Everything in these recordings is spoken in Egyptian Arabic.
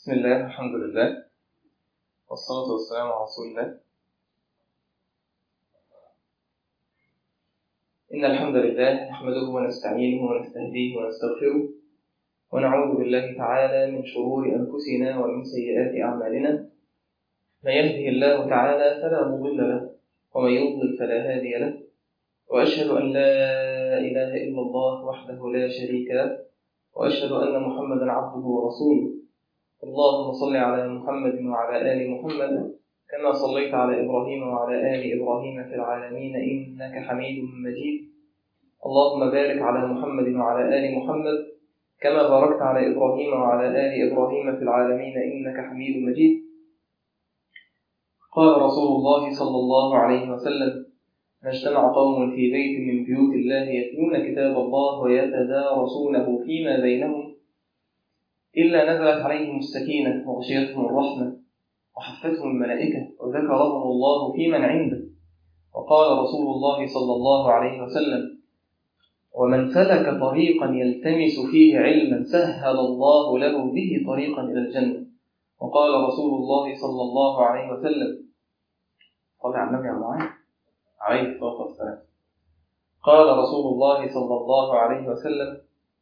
بسم الله الحمد لله والصلاة والسلام على رسول الله إن الحمد لله نحمده ونستعينه ونستهديه ونستغفره ونعوذ بالله تعالى من شرور أنفسنا ومن سيئات أعمالنا من يهده الله تعالى فلا مضل له ومن يضلل فلا هادي له وأشهد أن لا إله إلا الله وحده لا شريك له وأشهد أن محمدا عبده ورسوله اللهم صل على محمد وعلى آل محمد كما صليت على إبراهيم وعلى آل إبراهيم في العالمين إنك حميد مجيد اللهم بارك على محمد وعلى آل محمد كما باركت على إبراهيم وعلى آل إبراهيم في العالمين إنك حميد مجيد قال رسول الله صلى الله عليه وسلم ما اجتمع قوم في بيت من بيوت الله يتلون كتاب الله ويتدارسونه فيما بينهم إلا نزلت عليهم السكينة وغشيتهم الرحمة وحفتهم الملائكة وذكرهم الله في من عنده وقال رسول الله صلى الله عليه وسلم ومن سلك طريقا يلتمس فيه علما سهل الله له به طريقا إلى الجنة وقال رسول الله صلى الله عليه وسلم قال عن النبي معاذ عليه الصلاة والسلام قال رسول الله صلى الله عليه وسلم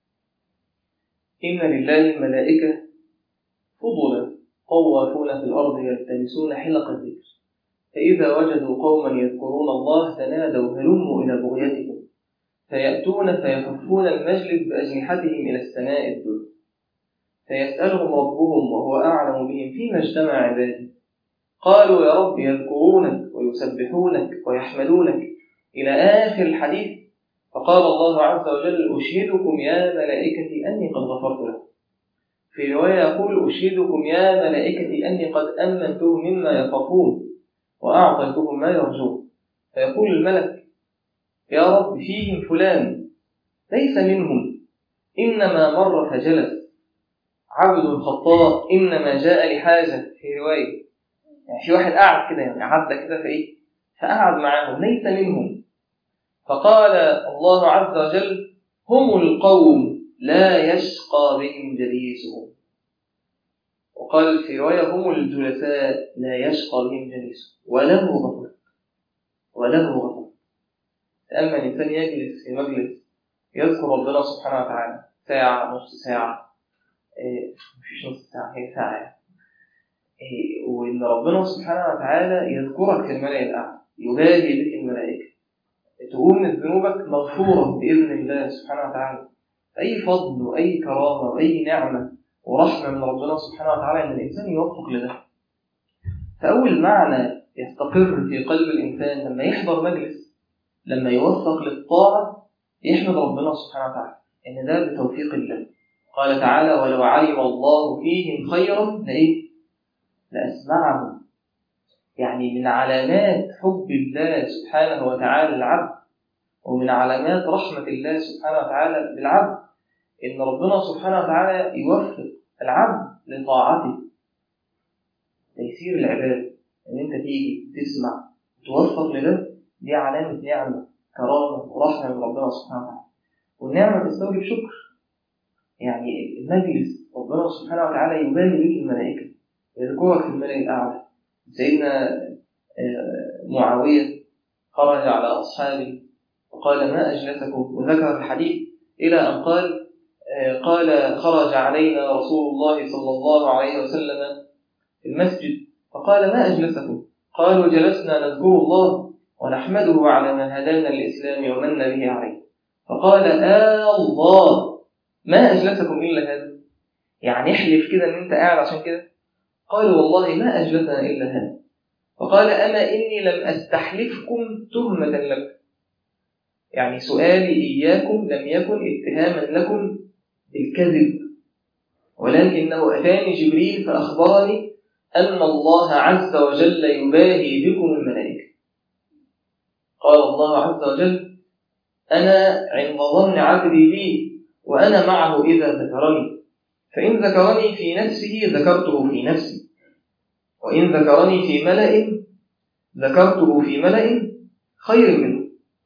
إن لله ملائكة فضلا طوافون في الأرض يلتمسون حلق الذكر فإذا وجدوا قوما يذكرون الله تنادوا هلموا إلى بغيتكم فيأتون فيحفون المجلس بأجنحتهم إلى السماء الدنيا فيسألهم ربهم وهو أعلم بهم فيما اجتمع عبادي قالوا يا رب يذكرونك ويسبحونك ويحمدونك إلى آخر الحديث فقال الله عز وجل أشهدكم يا ملائكتي أني قد غفرت لكم في رواية يقول أشهدكم يا ملائكتي أني قد أمنتهم مما يخافون وأعطيتهم ما يرجون فيقول الملك يا رب فيهم فلان ليس منهم إنما مر فجلس عبد خطاء إنما جاء لحاجة في رواية يعني في واحد قاعد كده يعني عدى كده فإيه فقعد معاهم ليس منهم فقال الله عز وجل هم القوم لا يشقى بهم جليسهم وقال في رواية هم الجلساء لا يشقى بهم جليسهم وله غفر وله غفر أما الإنسان يجلس في مجلس يذكر ربنا سبحانه وتعالى ساعة نص ساعة إيه مفيش نص ساعة هي ساعة يعني. إيه وإن ربنا سبحانه وتعالى يذكرك في الملأ الأعلى يباهي بك الملائكة تقوم من ذنوبك مغفورة بإذن الله سبحانه وتعالى أي فضل وأي كرامة وأي نعمة ورحمة من ربنا سبحانه وتعالى إن الإنسان يوفق لده فأول معنى يستقر في قلب الإنسان لما يحضر مجلس لما يوفق للطاعة يحمد ربنا سبحانه وتعالى إن ده بتوفيق الله قال تعالى ولو علم الله فيهم خيرا لإيه؟ لأسمعهم يعني من علامات حب الله سبحانه وتعالى للعبد ومن علامات رحمة الله سبحانه وتعالى بالعبد إن ربنا سبحانه وتعالى يوفق العبد لطاعته تيسير العبادة إن أنت تيجي تسمع توفق لده دي علامة نعمة كرامة ورحمة من ربنا سبحانه وتعالى والنعمة تستوجب شكر يعني المجلس ربنا سبحانه وتعالى يبالي بك الملائكة يذكرك في الملأ الأعلى سيدنا معاوية خرج على أصحابه وقال ما أجلسكم وذكر الحديث إلى أن قال قال خرج علينا رسول الله صلى الله عليه وسلم في المسجد فقال ما أجلسكم قالوا جلسنا نذكر الله ونحمده على ما هدانا الإسلام ومن به عليه فقال آه الله ما أجلسكم إلا هذا يعني احلف كده أن أنت قاعد عشان كده قالوا والله ما أجلسنا إلا هذا فقال أما إني لم أستحلفكم تهمة لكم يعني سؤالي إياكم لم يكن اتهاما لكم بالكذب ولكنه أتاني جبريل فأخبرني أن الله عز وجل يباهي بكم الملائكة قال الله عز وجل أنا عند ظن عبدي بي وأنا معه إذا ذكرني فإن ذكرني في نفسه ذكرته في نفسي وإن ذكرني في ملأ ذكرته في ملأ خير منه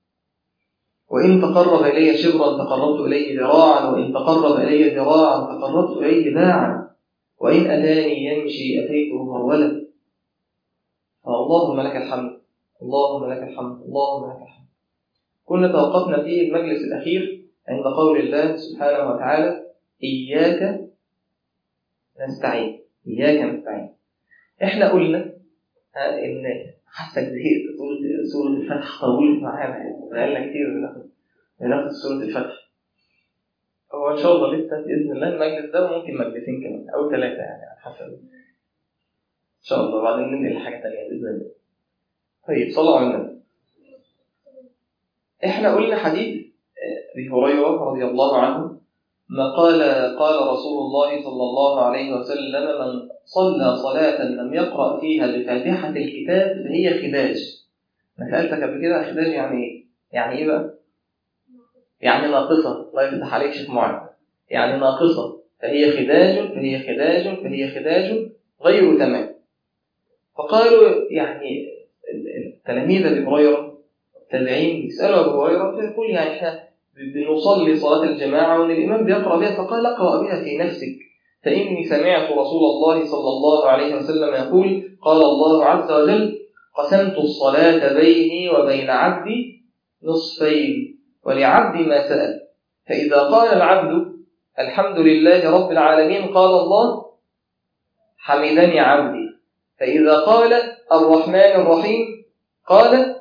وإن تقرب إلي شبرا تقربت إليه ذراعا وإن تقرب إلي ذراعا تقربت إليه باعا وإن أتاني يمشي أتيته هرولا فاللهم لك الحمد اللهم لك الحمد اللهم لك الحمد كنا توقفنا في المجلس الأخير عند قول الله سبحانه وتعالى إياك نستعين إياك نستعين إحنا قلنا إن حاسك زهقت سورة سورة الفتح طولت معانا بقالنا كتير بناخد بناخد سورة الفتح هو إن شاء الله لسه بإذن الله المجلس ده ممكن مجلسين كمان أو ثلاثة يعني على حسب إن شاء الله بعدين ننقل لحاجة تانية بإذن الله طيب صلوا على النبي إحنا قلنا حديث أبي هريرة رضي الله عنه ما قال قال رسول الله صلى الله عليه وسلم من صلى صلاة لم يقرأ فيها بفاتحة الكتاب فهي خداج أنا سألتك قبل كده خداج يعني إيه؟ يعني إيه بقى؟ يعني ناقصة الله يفتح عليك شيخ معاذ يعني ناقصة فهي خداج فهي خداج فهي خداج غير تمام فقالوا يعني التلاميذ ابي هريره التابعين بيسالوا ابو هريره فيقول يعني احنا بنصلي صلاه الجماعه وان الامام بيقرا بها فقال اقرا بها في نفسك فاني سمعت رسول الله صلى الله عليه وسلم يقول قال الله عز وجل قسمت الصلاه بيني وبين عبدي نصفين ولعبدي ما سال فاذا قال العبد الحمد لله رب العالمين قال الله حمدني عبدي فإذا قال الرحمن الرحيم قال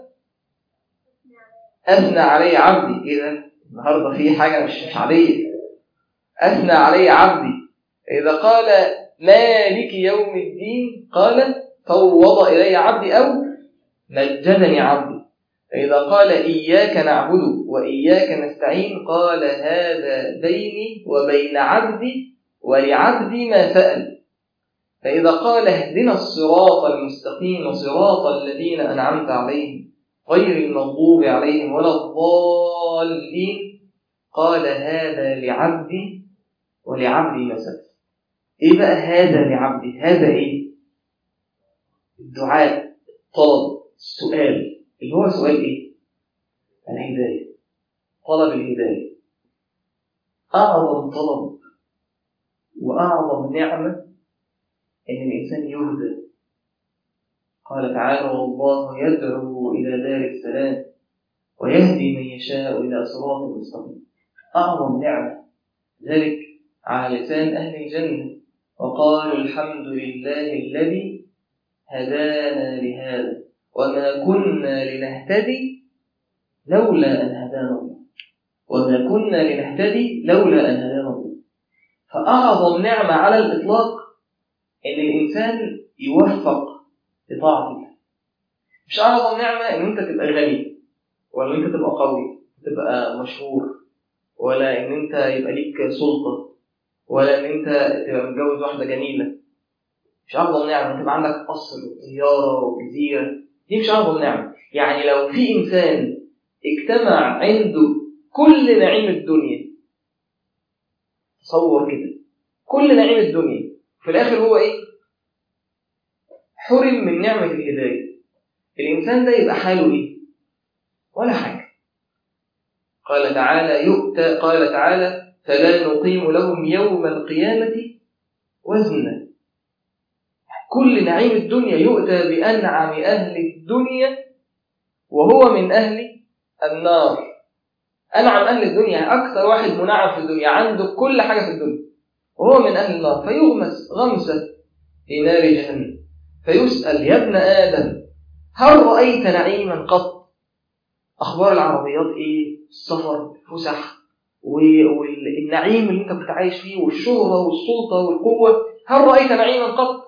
أثنى علي عبدي إذا النهارده في حاجة مش مش عادية أثنى علي عبدي إذا قال مالك يوم الدين قال فوض إلي عبدي أو مجدني عبدي فإذا قال إياك نعبد وإياك نستعين قال هذا بيني وبين عبدي ولعبدي ما سأل فإذا قال اهدنا الصراط المستقيم صراط الذين أنعمت عليهم غير المغضوب عليهم ولا الضالين قال هذا لعبدي ولعبدي ما سأل إيه بقى هذا لعبدي هذا إيه الدعاء طلب السؤال اللي هو سؤال إيه الهداية طلب الهداية أعظم طلب وأعظم نعمة إن الإنسان يهدى قال تعالى والله يدعو إلى دار السلام ويهدي من يشاء إلى صراط مستقيم أعظم نعمة ذلك على لسان أهل الجنة وقالوا الحمد لله الذي هدانا لهذا وما كنا لنهتدي لولا أن هدانا الله وما كنا لنهتدي لولا أن هدانا الله فأعظم نعمة على الإطلاق إن الإنسان يوفق لطاعة الله مش أعظم نعمة إن أنت تبقى غني ولا إن أنت تبقى قوي تبقى مشهور ولا إن أنت يبقى ليك سلطة ولا إن أنت تبقى متجوز واحدة جميلة مش أعظم نعمة تبقى عندك قصر وطيارة وجزيرة دي مش أعظم نعمة يعني لو في إنسان اجتمع عنده كل نعيم الدنيا تصور كده كل نعيم الدنيا في الآخر هو إيه؟ حرم من نعمة الهداية الإنسان ده يبقى حاله إيه؟ ولا حاجة قال تعالى يؤتى قال تعالى فلا نقيم لهم يوم القيامة وزنا كل نعيم الدنيا يؤتى بأنعم أهل الدنيا وهو من أهل النار أنعم أهل الدنيا أكثر واحد منعم في الدنيا عنده كل حاجة في الدنيا وهو من أهل النار فيغمس غمسة في نار جهنم فيسأل يا ابن آدم هل رأيت نعيما قط أخبار العربيات إيه السفر الفسح والنعيم اللي أنت كنت عايش فيه والشهرة والسلطة والقوة هل رأيت نعيما قط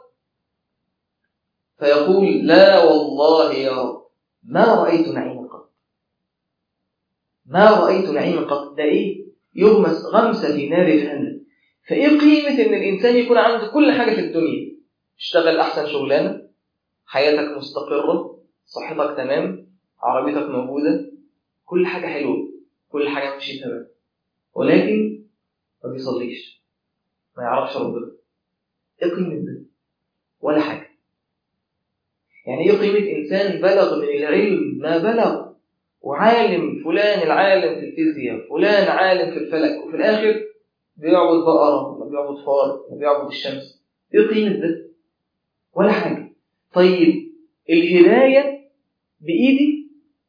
فيقول لا والله يا رب ما رأيت نعيما قط ما رأيت نعيما قط ده إيه يغمس غمسة في نار جهنم فإيه قيمة إن الإنسان يكون عنده كل حاجة في الدنيا اشتغل أحسن شغلانة حياتك مستقرة صحتك تمام عربيتك موجودة كل حاجة حلوة كل حاجة ماشية تمام ولكن ما بيصليش ما يعرفش ربنا ايه قيمة ده؟ ولا حاجة يعني ايه قيمة إنسان بلغ من العلم ما بلغ وعالم فلان العالم في الفيزياء فلان عالم في الفلك وفي الآخر بيعبد بقرة ولا بيعبد فار ولا بيعبد الشمس ايه قيمة ده؟ ولا حاجة طيب الهداية بإيدي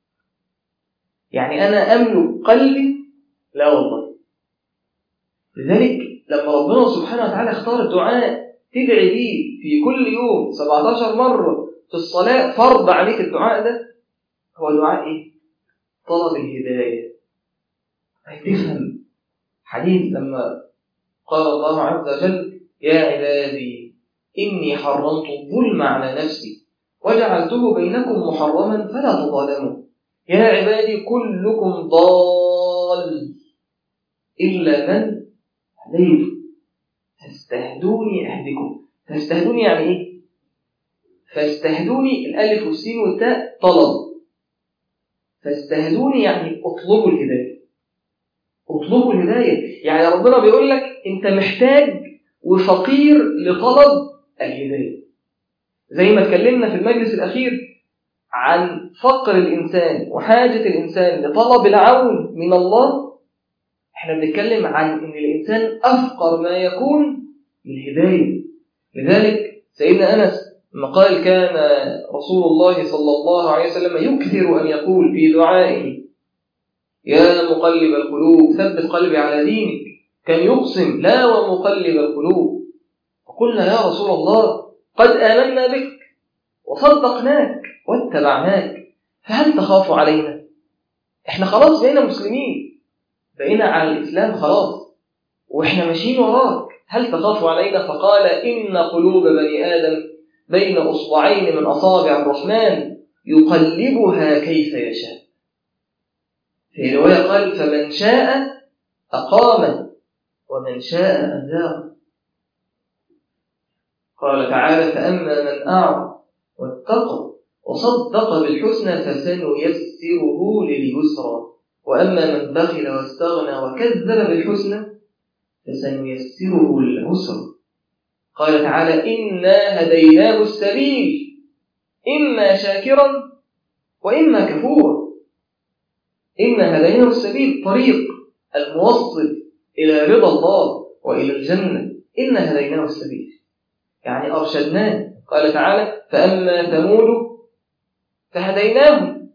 يعني أنا أملك قلبي لا والله لذلك لما ربنا سبحانه وتعالى اختار الدعاء تدعي بيه في كل يوم 17 مرة في الصلاة فرض عليك الدعاء ده هو دعاء إيه؟ طلب الهداية هتفهم حديث لما قال الله عز وجل يا عبادي إني حرمت الظلم على نفسي وجعلته بينكم محرما فلا تظالموا يا عبادي كلكم ضال إلا من هديت فاستهدوني أهدكم فاستهدوني يعني إيه؟ فاستهدوني الألف والسين والتاء طلب فاستهدوني يعني اطلبوا الهداية اطلبوا الهداية يعني ربنا بيقول لك انت محتاج وفقير لطلب الهداية زي ما اتكلمنا في المجلس الأخير عن فقر الإنسان وحاجة الإنسان لطلب العون من الله احنا بنتكلم عن ان الإنسان أفقر ما يكون للهداية لذلك سيدنا أنس لما قال كان رسول الله صلى الله عليه وسلم يكثر أن يقول في دعائه يا مقلب القلوب ثبت قلبي على دينك كان يقسم لا ومقلب القلوب فقلنا يا رسول الله قد آمنا بك وصدقناك واتبعناك فهل تخاف علينا احنا خلاص بقينا مسلمين بقينا على الإسلام خلاص واحنا ماشيين وراك هل تخاف علينا فقال إن قلوب بني آدم بين أصبعين من أصابع الرحمن يقلبها كيف يشاء في رواية قال فمن شاء أقام ومن شاء أزاغ قال تعالى فأما من أعرض واتقى وصدق بالحسنى فسنيسره لليسرى وأما من بخل واستغنى وكذب بالحسنى فسنيسره للعسرى قال تعالى إنا هديناه السبيل إما شاكرا وإما كفورا إنا هديناه السبيل طريق الموصل إلى رضا الله وإلى الجنة إنا هديناه السبيل يعني أرشدناه قال تعالى فأما ثمود فهديناهم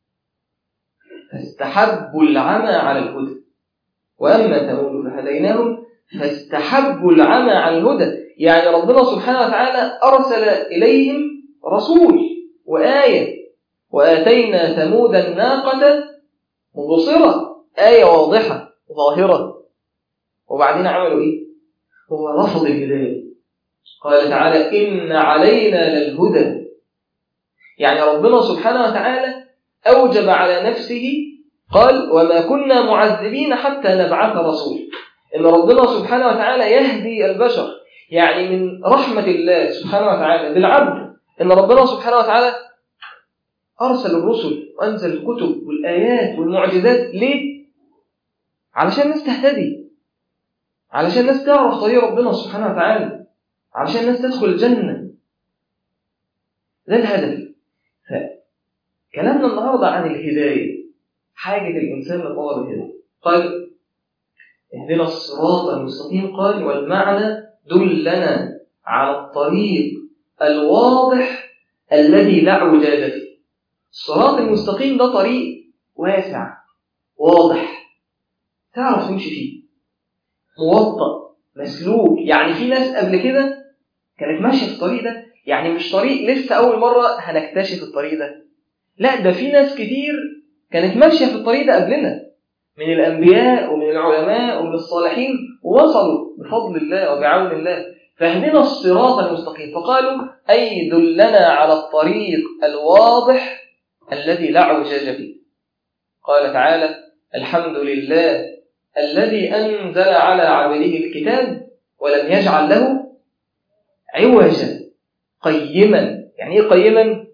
فاستحبوا العمى على الهدى وأما ثمود فهديناهم فاستحبوا العمى على الهدى يعني ربنا سبحانه وتعالى أرسل إليهم رسول وآية وآتينا ثمود الناقة مبصرة آية واضحة ظاهرة وبعدين عملوا إيه؟ هو رفض الهداية قال تعالى إن علينا للهدى يعني ربنا سبحانه وتعالى أوجب على نفسه قال وما كنا معذبين حتى نبعث رسول إن ربنا سبحانه وتعالى يهدي البشر يعني من رحمة الله سبحانه وتعالى بالعبد إن ربنا سبحانه وتعالى أرسل الرسل وأنزل الكتب والآيات والمعجزات ليه؟ علشان الناس تهتدي علشان الناس تعرف طريق ربنا سبحانه وتعالى علشان الناس تدخل الجنة ده الهدف فكلامنا النهاردة عن الهداية حاجة الإنسان لطلب الهداية قال اهدنا الصراط المستقيم قال والمعنى دلنا على الطريق الواضح الذي لا عجاج فيه الصراط المستقيم ده طريق واسع واضح تعرف تمشي فيه موطأ مسلوك يعني في ناس قبل كده كانت ماشيه في الطريق ده يعني مش طريق لسه اول مره هنكتشف الطريق ده لا ده في ناس كتير كانت ماشيه في الطريق ده قبلنا من الانبياء ومن العلماء ومن الصالحين ووصلوا بفضل الله وبعون الله فاهدنا الصراط المستقيم فقالوا اي دلنا على الطريق الواضح الذي لا عوجاج فيه قال تعالى الحمد لله الذي أنزل على عبده الكتاب ولم يجعل له عوجا قيما يعني ايه قيما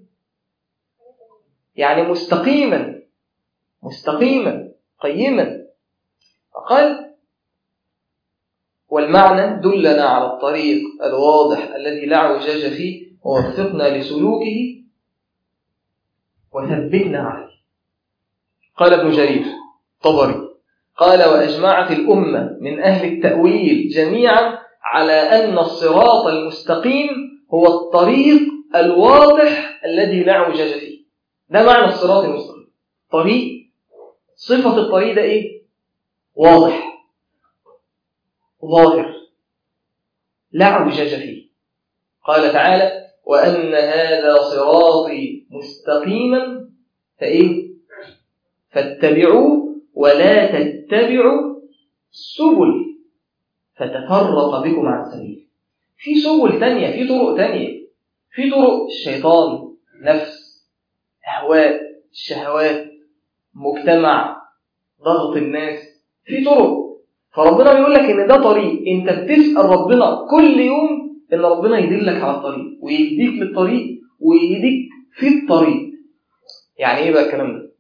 يعني مستقيما مستقيما قيما فقال والمعنى دلنا على الطريق الواضح الذي لا عوجاج فيه ووفقنا لسلوكه وثبتنا عليه قال ابن جرير طبري قال وأجمعت الأمة من أهل التأويل جميعا على أن الصراط المستقيم هو الطريق الواضح الذي لا اعوجاج فيه ده معنى الصراط المستقيم طريق صفة الطريق ده إيه؟ واضح ظاهر لا اعوجاج فيه قال تعالى وأن هذا صراطي مستقيما فإيه؟ فاتبعوه ولا تتبعوا السبل فتفرق بكم عن سبيله في سبل تانية في طرق تانية في طرق الشيطان نفس أهواء الشهوات مجتمع ضغط الناس في طرق فربنا بيقول لك ان ده طريق انت بتسأل ربنا كل يوم ان ربنا يدلك على الطريق ويهديك للطريق ويهديك في الطريق يعني ايه بقى الكلام ده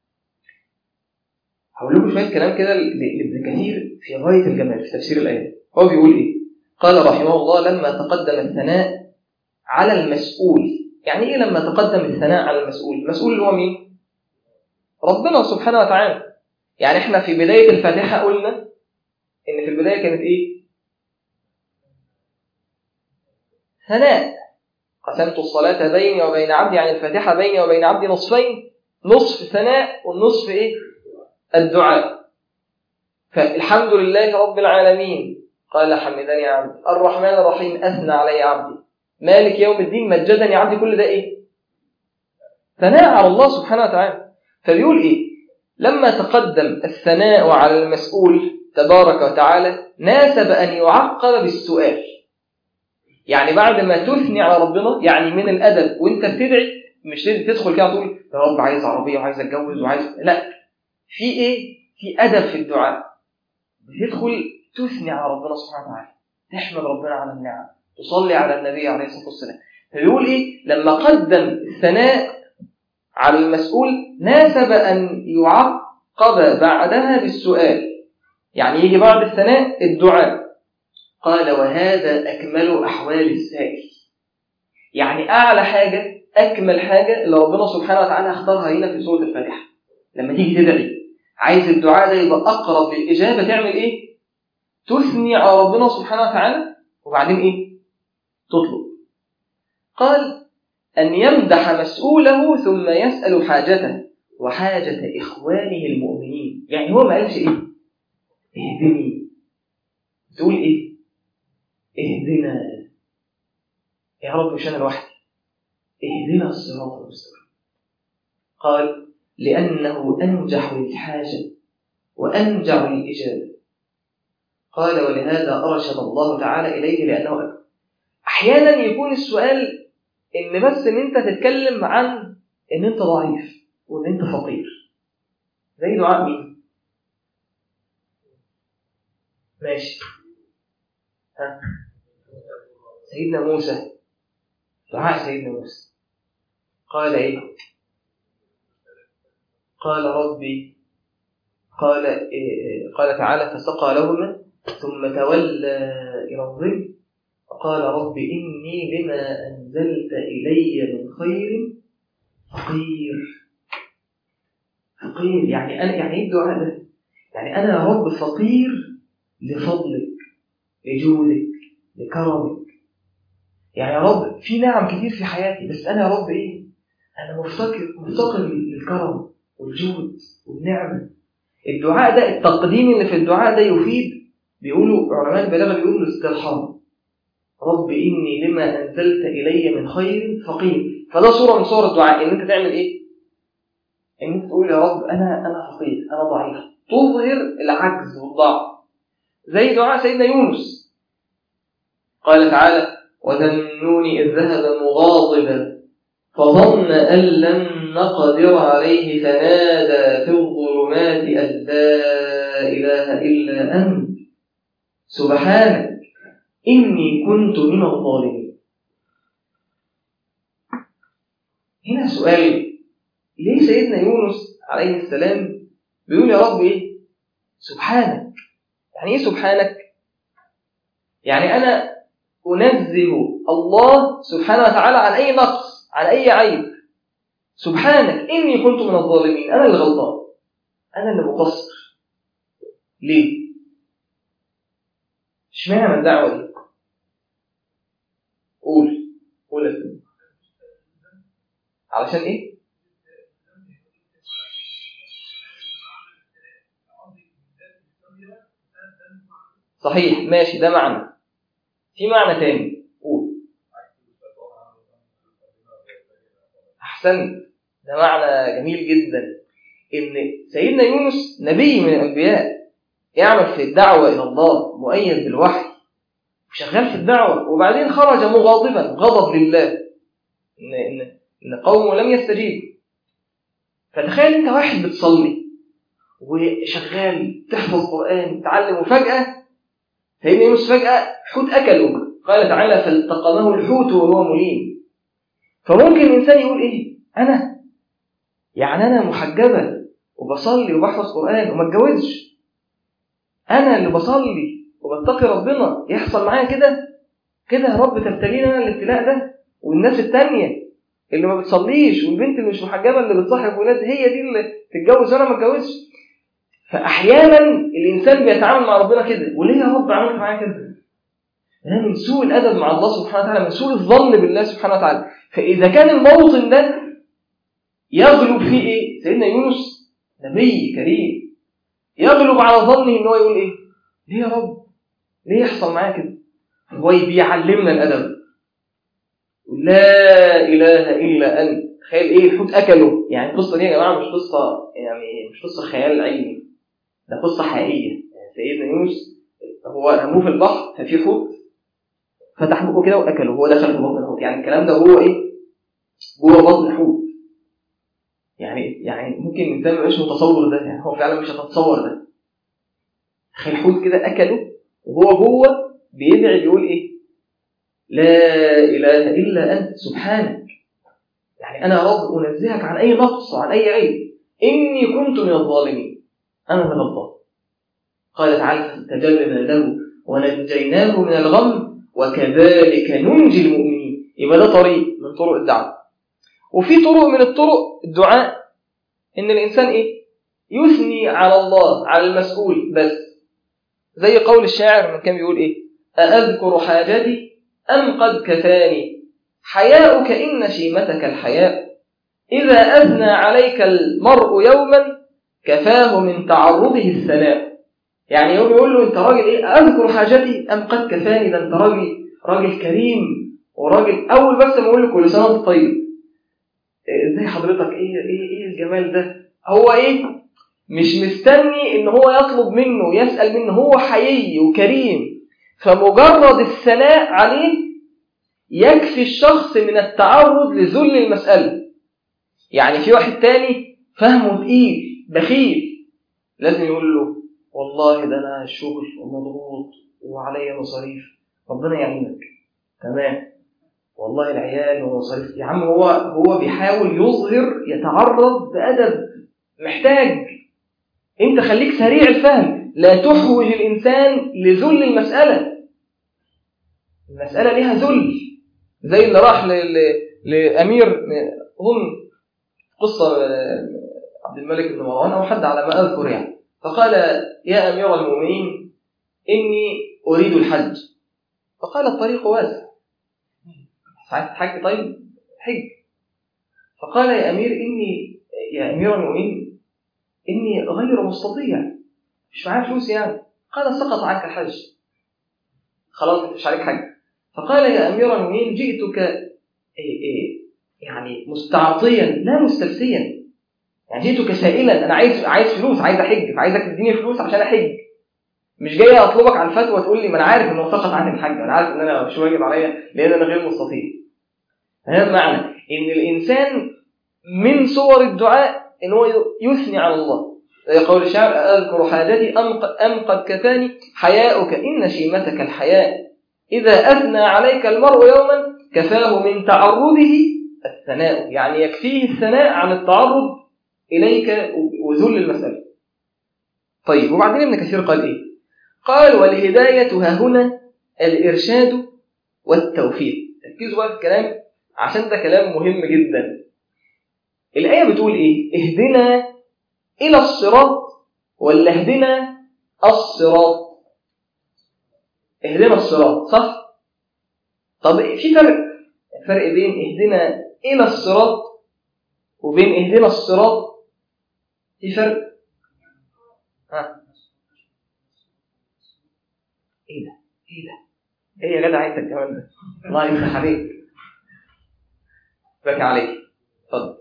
هقول لكم شويه كلام كده لابن كثير في غايه الجمال في تفسير الايه هو بيقول ايه قال رحمه الله لما تقدم الثناء على المسؤول يعني ايه لما تقدم الثناء على المسؤول المسؤول اللي هو مين ربنا سبحانه وتعالى يعني احنا في بدايه الفاتحه قلنا ان في البدايه كانت ايه ثناء قسمت الصلاة بيني وبين عبدي يعني الفاتحة بيني وبين عبدي نصفين نصف ثناء والنصف إيه؟ الدعاء فالحمد لله رب العالمين قال حمدني عبدي الرحمن الرحيم أثنى علي عبدي مالك يوم الدين مجدني عبدي كل ده إيه؟ ثناء على الله سبحانه وتعالى فبيقول إيه؟ لما تقدم الثناء على المسؤول تبارك وتعالى ناسب أن يعقب بالسؤال يعني بعد ما تثني على ربنا يعني من الادب وانت بتدعي مش لازم تدخل كده تقول يا رب عايز عربيه وعايز اتجوز وعايز لا في ايه في ادب في الدعاء بتدخل تثني على ربنا سبحانه وتعالى تحمد ربنا على النعم تصلي على النبي عليه الصلاه والسلام فبيقول ايه لما قدم الثناء على المسؤول ناسب ان يعقب بعدها بالسؤال يعني يجي بعد الثناء الدعاء قال وهذا أكمل أحوال السائل يعني أعلى حاجة أكمل حاجة اللي ربنا سبحانه وتعالى اختارها هنا في سورة الفاتحة لما تيجي تدعي عايز الدعاء ده يبقى أقرب للإجابة تعمل إيه؟ تثني على ربنا سبحانه وتعالى وبعدين إيه؟ تطلب قال أن يمدح مسؤوله ثم يسأل حاجته وحاجة إخوانه المؤمنين يعني هو ما قالش إيه؟ اهدني تقول إيه؟ اهدنا يا رب مش انا لوحدي اهدنا الصراط المستقيم قال لانه انجح للحاجه وانجع للاجابه قال ولهذا ارشد الله تعالى اليه لانه أكبر. احيانا يكون السؤال ان بس ان انت تتكلم عن ان انت ضعيف وان انت فقير زي دعاء مين ماشي ها سيدنا موسى دعاء سيدنا موسى قال ايه قال ربي قال إيه قال تعالى فسقى لهما ثم تولى الى الظل فقال رب اني لما انزلت الي من خير فقير فقير يعني انا يعني ايه الدعاء ده يعني انا يا رب فقير لفضلك لجودك لكرمك يعني يا رب في نعم كتير في حياتي بس انا يا رب ايه انا مفتقر مفتقر للكرم والجود والنعمه الدعاء ده التقديم اللي في الدعاء ده يفيد بيقولوا علماء البلاغه بيقولوا الاسترحام رب اني لما انزلت الي من خير فقير فده صوره من صور الدعاء ان انت تعمل ايه ان انت تقول يا رب انا انا فقير انا ضعيف تظهر العجز والضعف زي دعاء سيدنا يونس قال تعالى وذنون إذ ذهب مغاضبا فظن أن لن نقدر عليه فنادى في الظلمات أن لا إله إلا أنت سبحانك إني كنت من الظالمين هنا سؤال ليه سيدنا يونس عليه السلام بيقول يا رب إيه سبحانك يعني إيه سبحانك يعني أنا أنزه الله سبحانه وتعالى عن أي نقص عن أي عيب سبحانك إني كنت من الظالمين أنا اللي غلطان أنا اللي مقصر ليه؟ اشمعنى الدعوة دي؟ يسلم علشان ايه صحيح ماشي ده معنى في معنى تاني قول احسنت ده معنى جميل جدا ان سيدنا يونس نبي من الانبياء يعمل في الدعوه الى الله مؤيد بالوحي شغال في الدعوه وبعدين خرج مغاضبا غضب لله ان ان ان قومه لم يستجيبوا فتخيل انت واحد بتصلي وشغال تحفظ قران تعلم وفجاه سيدنا يونس فجاه حوت اكله قال تعالى فالتقمه الحوت وهو مليم فممكن الانسان يقول ايه انا يعني انا محجبه وبصلي وبحفظ قران وما اتجوزش انا اللي بصلي وبتقي ربنا يحصل معايا كده كده يا رب تبتلينا انا الابتلاء ده والناس التانية اللي ما بتصليش والبنت اللي مش محجبه اللي بتصاحب ولاد هي دي اللي تتجوز وانا ما اتجوزش فاحيانا الانسان بيتعامل مع ربنا كده وليه يا رب عملت معايا كده؟ ده من سوء الادب مع الله سبحانه وتعالى من سوء الظن بالله سبحانه وتعالى فاذا كان الموطن ده يغلب فيه ايه؟ سيدنا يونس نبي كريم يغلب على ظنه ان هو يقول ايه؟ ليه يا رب؟ ليه يحصل معايا كده؟ هو بيعلمنا الادب لا اله الا انت تخيل ايه الحوت اكله يعني القصه دي يا جماعه مش قصه يعني مش قصه خيال علمي ده قصه حقيقيه يعني سيدنا يونس هو رموه في البحر ففي حوت فتح بقه كده واكله هو دخل في بطن الحوت يعني الكلام ده هو ايه جوه بطن الحوت يعني يعني ممكن الانسان ما يبقاش متصور ده يعني هو فعلا مش هتتصور ده تخيل حوت كده اكله وهو جوه بيدعي بيقول ايه لا اله الا انت سبحانك يعني انا يا رب انزهك عن اي نقص وعن اي عيب اني كنت من الظالمين انا من الظالم قال تعالى فاستجبنا له ونجيناه من الغم وكذلك ننجي المؤمنين يبقى ده طريق من طرق الدعوه وفي طرق من الطرق الدعاء ان الانسان ايه يثني على الله على المسؤول بس زي قول الشاعر من كان بيقول ايه أأذكر حاجتي أم قد كفاني حياؤك إن شيمتك الحياء إذا أثنى عليك المرء يوما كفاه من تعرضه الثناء يعني يوم يقول له أنت راجل إيه أذكر حاجتي أم قد كفاني ده أنت راجل راجل كريم وراجل أول بس ما أقول له كل سنة وأنت طيب ازاي حضرتك ايه ايه ايه الجمال ده هو ايه مش مستني ان هو يطلب منه يسال منه هو حيي وكريم فمجرد الثناء عليه يكفي الشخص من التعرض لذل المساله يعني في واحد تاني فهمه تقيل بخيل لازم يقول له والله ده انا شغل ومضغوط وعليا مصاريف ربنا يعينك تمام والله العيال ومصاريف يا عم هو هو بيحاول يظهر يتعرض بأدب محتاج انت خليك سريع الفهم لا تحوج الانسان لذل المسألة المسألة ليها ذل زي اللي راح ل... ل... لأمير أظن قصة عبد الملك بن مروان أو حد على ما أذكر يعني فقال يا أمير المؤمنين إني أريد الحج فقال الطريق واسع عايز تحج طيب حج فقال يا أمير إني يا أمير المؤمنين إني غير مستطيع مش معايا فلوس يعني قال سقط عنك الحج خلاص مش عليك حج فقال يا أمير المؤمنين جئتك إيه إيه يعني مستعطيا لا مستفسيا يعني جئتك سائلا أنا عايز عايز فلوس عايز أحج فعايزك تديني فلوس عشان أحج مش جاي اطلبك على الفتوى تقول لي ما انا عارف انه سقط عني الحج انا عارف ان انا مش واجب عليا لان انا غير مستطيع هذا معنى ان الانسان من صور الدعاء ان هو يثني على الله زي قول الشاعر اذكر حاجتي ام ام قد كفاني حياؤك ان شيمتك الحياء اذا اثنى عليك المرء يوما كفاه من تعرضه الثناء يعني يكفيه الثناء عن التعرض اليك وذل المساله طيب وبعدين ابن كثير قال ايه قال والهداية ها هنا الإرشاد والتوفيق ركزوا بقى في الكلام عشان ده كلام مهم جدا الآية بتقول إيه؟ اهدنا إلى الصراط ولا اهدنا الصراط اهدنا الصراط صح؟ طب في فرق فرق بين اهدنا إلى الصراط وبين اهدنا الصراط في فرق ها ايه ده ايه ده ايه يا جدع انت الكلام ده الله يفتح عليك بكى عليك اتفضل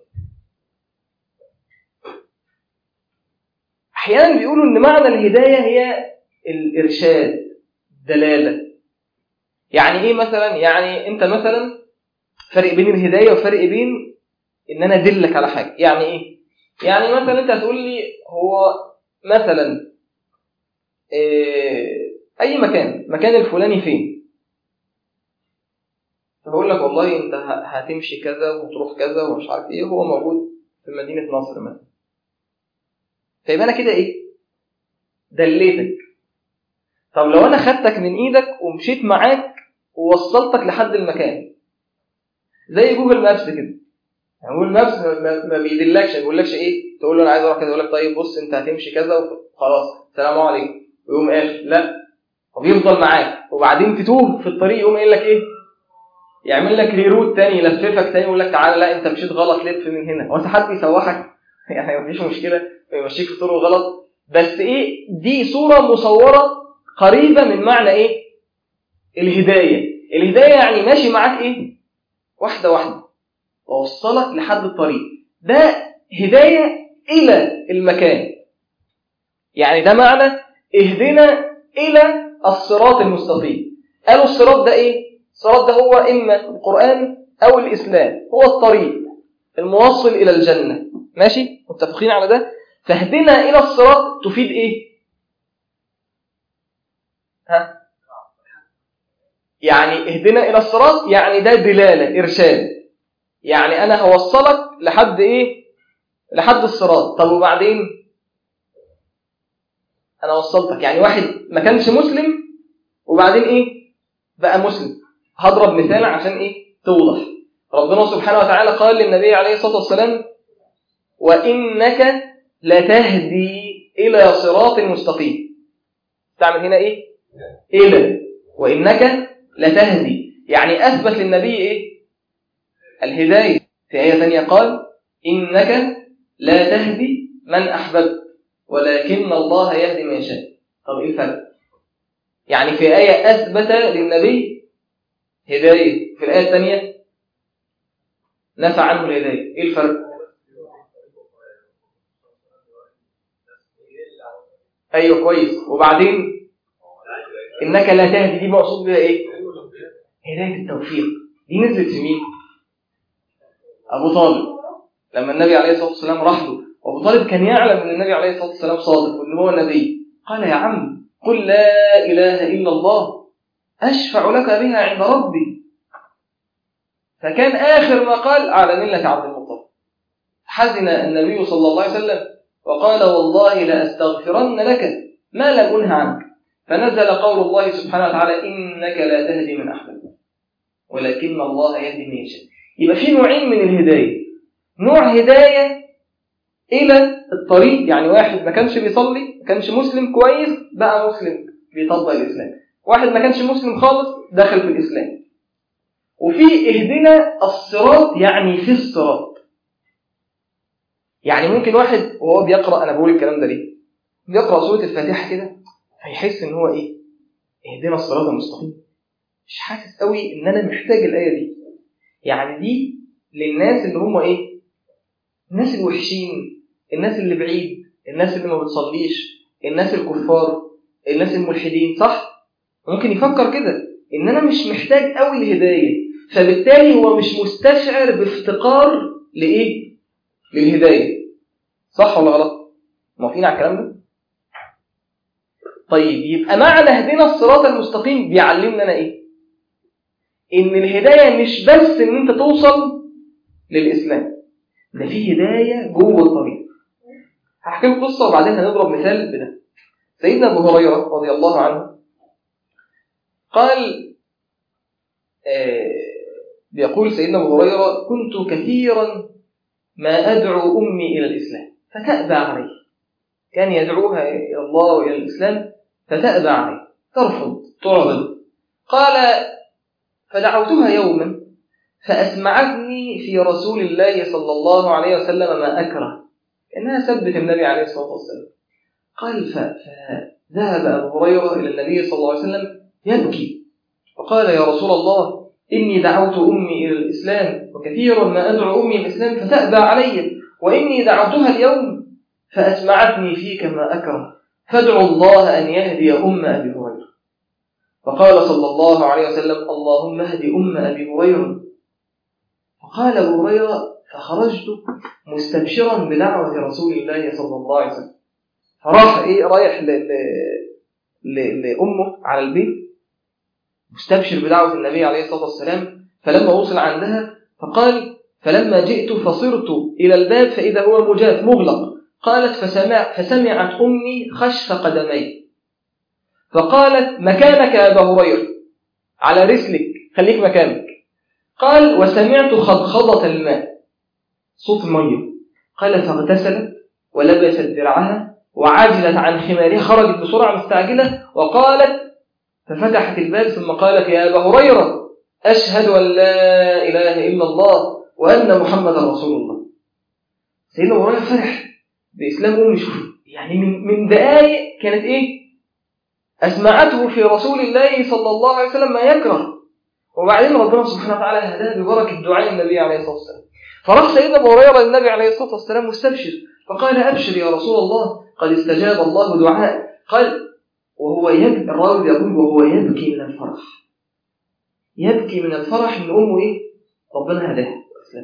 احيانا بيقولوا ان معنى الهدايه هي الارشاد دلاله يعني ايه مثلا يعني انت مثلا فرق بين الهدايه وفرق بين ان انا ادلك على حاجه يعني ايه يعني مثلا انت هتقول لي هو مثلا إيه اي مكان مكان الفلاني فين فبقول لك والله انت هتمشي كذا وتروح كذا ومش عارف ايه هو موجود في مدينه نصر مثلا فيبقى انا كده ايه دليتك طب لو انا خدتك من ايدك ومشيت معاك ووصلتك لحد المكان زي جوجل مابس كده يعني جوجل مابس ما بيدلكش ما بيقولكش ايه تقول له انا عايز اروح كذا يقول لك طيب بص انت هتمشي كذا وخلاص سلام عليكم ويقوم قافل لا وبيفضل معاك وبعدين تتوه في الطريق يقوم قايل لك ايه يعمل لك ريروت تاني يلففك تاني يقول لك تعالى لا انت مشيت غلط لف من هنا هو انت حد بيسوحك يعني مفيش مشكله ويمشيك في طرق غلط بس ايه دي صوره مصوره قريبه من معنى ايه الهدايه الهدايه يعني ماشي معاك ايه واحده واحده ووصلك لحد الطريق ده هدايه الى المكان يعني ده معنى اهدنا الى الصراط المستقيم قالوا الصراط ده ايه الصراط ده هو اما القران او الاسلام هو الطريق الموصل الى الجنه ماشي متفقين على ده فاهدنا الى الصراط تفيد ايه ها يعني اهدنا الى الصراط يعني ده دلاله ارشاد يعني انا هوصلك لحد ايه لحد الصراط طب وبعدين انا وصلتك يعني واحد ما كانش مسلم وبعدين ايه بقى مسلم هضرب مثال عشان ايه توضح ربنا سبحانه وتعالى قال للنبي عليه الصلاه والسلام وانك لتهدي الى صراط مستقيم تعمل هنا ايه الى وانك لتهدي يعني اثبت للنبي ايه الهدايه في ايه ثانيه قال انك لا تهدي من احببت ولكن الله يهدي من يشاء طب ايه الفرق يعني في ايه اثبت للنبي هدايه في الايه الثانيه نفى عنه الهدايه ايه الفرق ايوه كويس وبعدين انك لا تهدي دي مقصود بها ايه هدايه التوفيق دي نزلت في مين ابو طالب لما النبي عليه الصلاه والسلام راح له وابو طالب كان يعلم ان النبي عليه الصلاه والسلام صادق وان هو نبي قال يا عم قل لا اله الا الله اشفع لك بها عند ربي فكان اخر ما قال على مله عبد المطلب حزن النبي صلى الله عليه وسلم وقال والله لاستغفرن لك ما لم انه عنك فنزل قول الله سبحانه وتعالى انك لا تهدي من احببت ولكن الله يهدي من يشاء يبقى في نوعين من الهدايه نوع هدايه الى الطريق يعني واحد ما كانش بيصلي ما كانش مسلم كويس بقى مسلم بيطبق الاسلام واحد ما كانش مسلم خالص دخل في الاسلام وفي اهدنا الصراط يعني في الصراط يعني ممكن واحد وهو بيقرا انا بقول الكلام ده ليه بيقرا سوره الفاتحه كده هيحس ان هو ايه اهدنا الصراط المستقيم مش حاسس قوي ان انا محتاج الايه دي يعني دي للناس اللي هم ايه الناس الوحشين الناس اللي بعيد الناس اللي ما بتصليش الناس الكفار الناس الملحدين صح ممكن يفكر كده ان انا مش محتاج قوي الهدايه فبالتالي هو مش مستشعر بافتقار لايه للهدايه صح ولا غلط موافقين على الكلام ده طيب يبقى معنى اهدنا الصراط المستقيم بيعلمنا انا ايه ان الهدايه مش بس ان انت توصل للاسلام ده في هدايه جوه الطريق هحكي لكم قصه وبعدين هنضرب مثال بده سيدنا ابو هريره رضي الله عنه قال آه بيقول سيدنا ابو هريره كنت كثيرا ما ادعو امي الى الاسلام فتابى عليه كان يدعوها الى الله والى الاسلام فتابى عليه ترفض تعرض قال فدعوتها يوما فأسمعتني في رسول الله صلى الله عليه وسلم ما أكره إنها سبت النبي عليه الصلاة والسلام قال فذهب أبو هريرة إلى النبي صلى الله عليه وسلم يبكي فقال يا رسول الله إني دعوت أمي إلى الإسلام وكثيرا ما أدعو أمي الإسلام فتأبى علي وإني دعوتها اليوم فأسمعتني فيك ما أكره فادعوا الله أن يهدي أم أبي هريرة فقال صلى الله عليه وسلم اللهم اهد أم أبي هريرة فقال أبو هريرة فخرجت مستبشرا بدعوة رسول الله صلى الله عليه وسلم فراح إيه رايح ل... ل... لأمه على البيت مستبشر بدعوة النبي عليه الصلاة والسلام فلما وصل عندها فقال فلما جئت فصرت إلى الباب فإذا هو مجاف مغلق قالت فسمع فسمعت أمي خشف قدمي فقالت مكانك يا أبا هريرة على رسلك خليك مكانك قال وسمعت خضخضة الماء صوت المية قال فاغتسلت ولبست درعها وعجلت عن خمارها خرجت بسرعة مستعجلة وقالت ففتحت الباب ثم قالت يا أبا هريرة أشهد أن لا إله إلا الله وأن محمد رسول الله سيدنا أبو هريرة فرح بإسلام أمي شوف يعني من من دقائق كانت إيه أسمعته في رسول الله صلى الله عليه وسلم ما يكره وبعدين ربنا سبحانه وتعالى هداه ببركة دعاء النبي عليه الصلاة والسلام فراح سيدنا أبو هريرة للنبي عليه الصلاة والسلام مستبشر فقال أبشر يا رسول الله قد استجاب الله دعاء قال وهو يبكي الراوي يقول وهو يبكي من الفرح يبكي من الفرح ان امه ايه ربنا هداه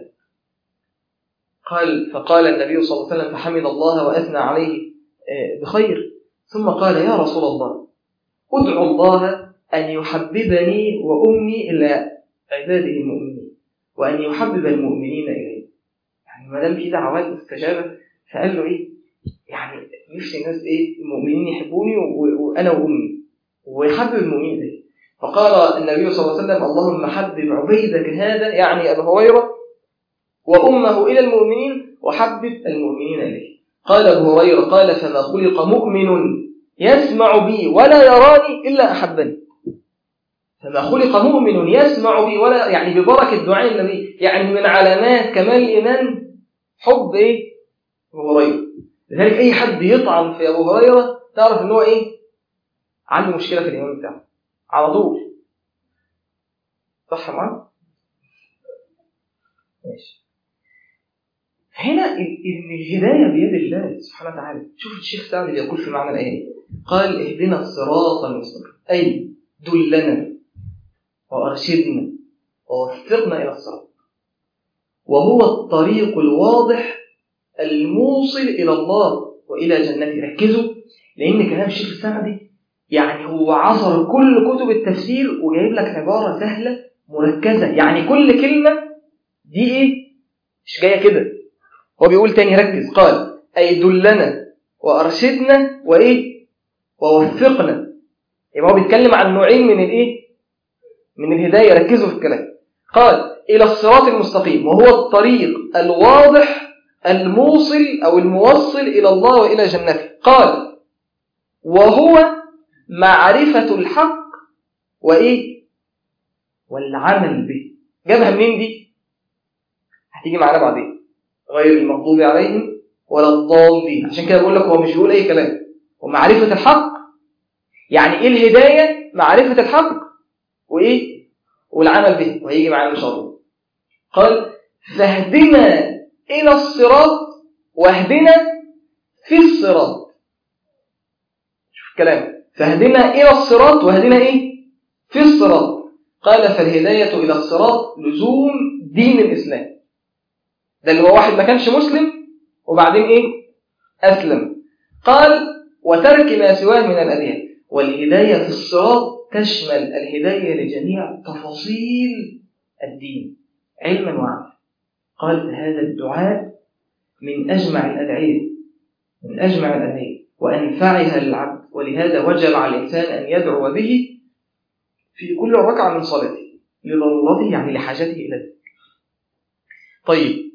قال فقال النبي صلى الله عليه وسلم فحمد الله واثنى عليه بخير ثم قال يا رسول الله ادعو الله ان يحببني وامي الى عباده المؤمنين وان يحبب المؤمنين اليه يعني ما دام في دعوات مستجابه فقال له ايه يعني نفسي الناس ايه المؤمنين يحبوني وانا وامي ويحبب المؤمنين لي فقال النبي صلى الله عليه وسلم اللهم حبب عبيدك هذا يعني ابا هريره وامه الى المؤمنين وحبب المؤمنين اليه قال ابو هريره قال فما خلق مؤمن يسمع بي ولا يراني الا احبني فما خلق مؤمن يسمع بي ولا يعني ببركه دعاء النبي يعني من علامات كمال الايمان حب ايه ابو هريره لذلك اي حد يطعن في ابو هريره تعرف ان هو ايه عنده مشكله في الايمان بتاعه على طول صح معايا ماشي هنا ان الهدايه بيد الله سبحانه وتعالى شوف الشيخ سعد بيقول في معنى الايه قال اهدنا الصراط المستقيم اي دلنا وارشدنا ووفقنا الى الصراط وهو الطريق الواضح الموصل إلى الله وإلى جنته ركزوا لأن كلام الشيخ السعدي يعني هو عصر كل كتب التفسير وجايب لك عبارة سهلة مركزة يعني كل كلمة دي إيه؟ مش جاية كده هو بيقول تاني ركز قال أي دلنا وأرشدنا وإيه؟ ووفقنا يبقى هو بيتكلم عن نوعين من الإيه؟ من الهداية ركزوا في الكلام قال إلى الصراط المستقيم وهو الطريق الواضح الموصل أو الموصل إلى الله وإلى جنته قال وهو معرفة الحق وإيه والعمل به جابها منين دي هتيجي معانا بعدين غير المغضوب عليهم ولا الضالين عشان كده بقول لك هو مش بيقول أي كلام ومعرفة الحق يعني إيه الهداية معرفة الحق وإيه والعمل به وهيجي معانا إن شاء الله قال فاهدنا إلى الصراط واهدنا في الصراط شوف الكلام فاهدنا إلى الصراط واهدنا إيه في الصراط قال فالهداية إلى الصراط لزوم دين الإسلام ده اللي هو واحد ما كانش مسلم وبعدين إيه أسلم قال وترك ما سواه من الأديان والهداية في الصراط تشمل الهداية لجميع تفاصيل الدين علما وعملا قال هذا الدعاء من أجمع الأدعية من أجمع الأدعية وأنفعها للعبد ولهذا وجب على الإنسان أن يدعو به في كل ركعة من صلاته لضرورته يعني لحاجته إلى ذلك طيب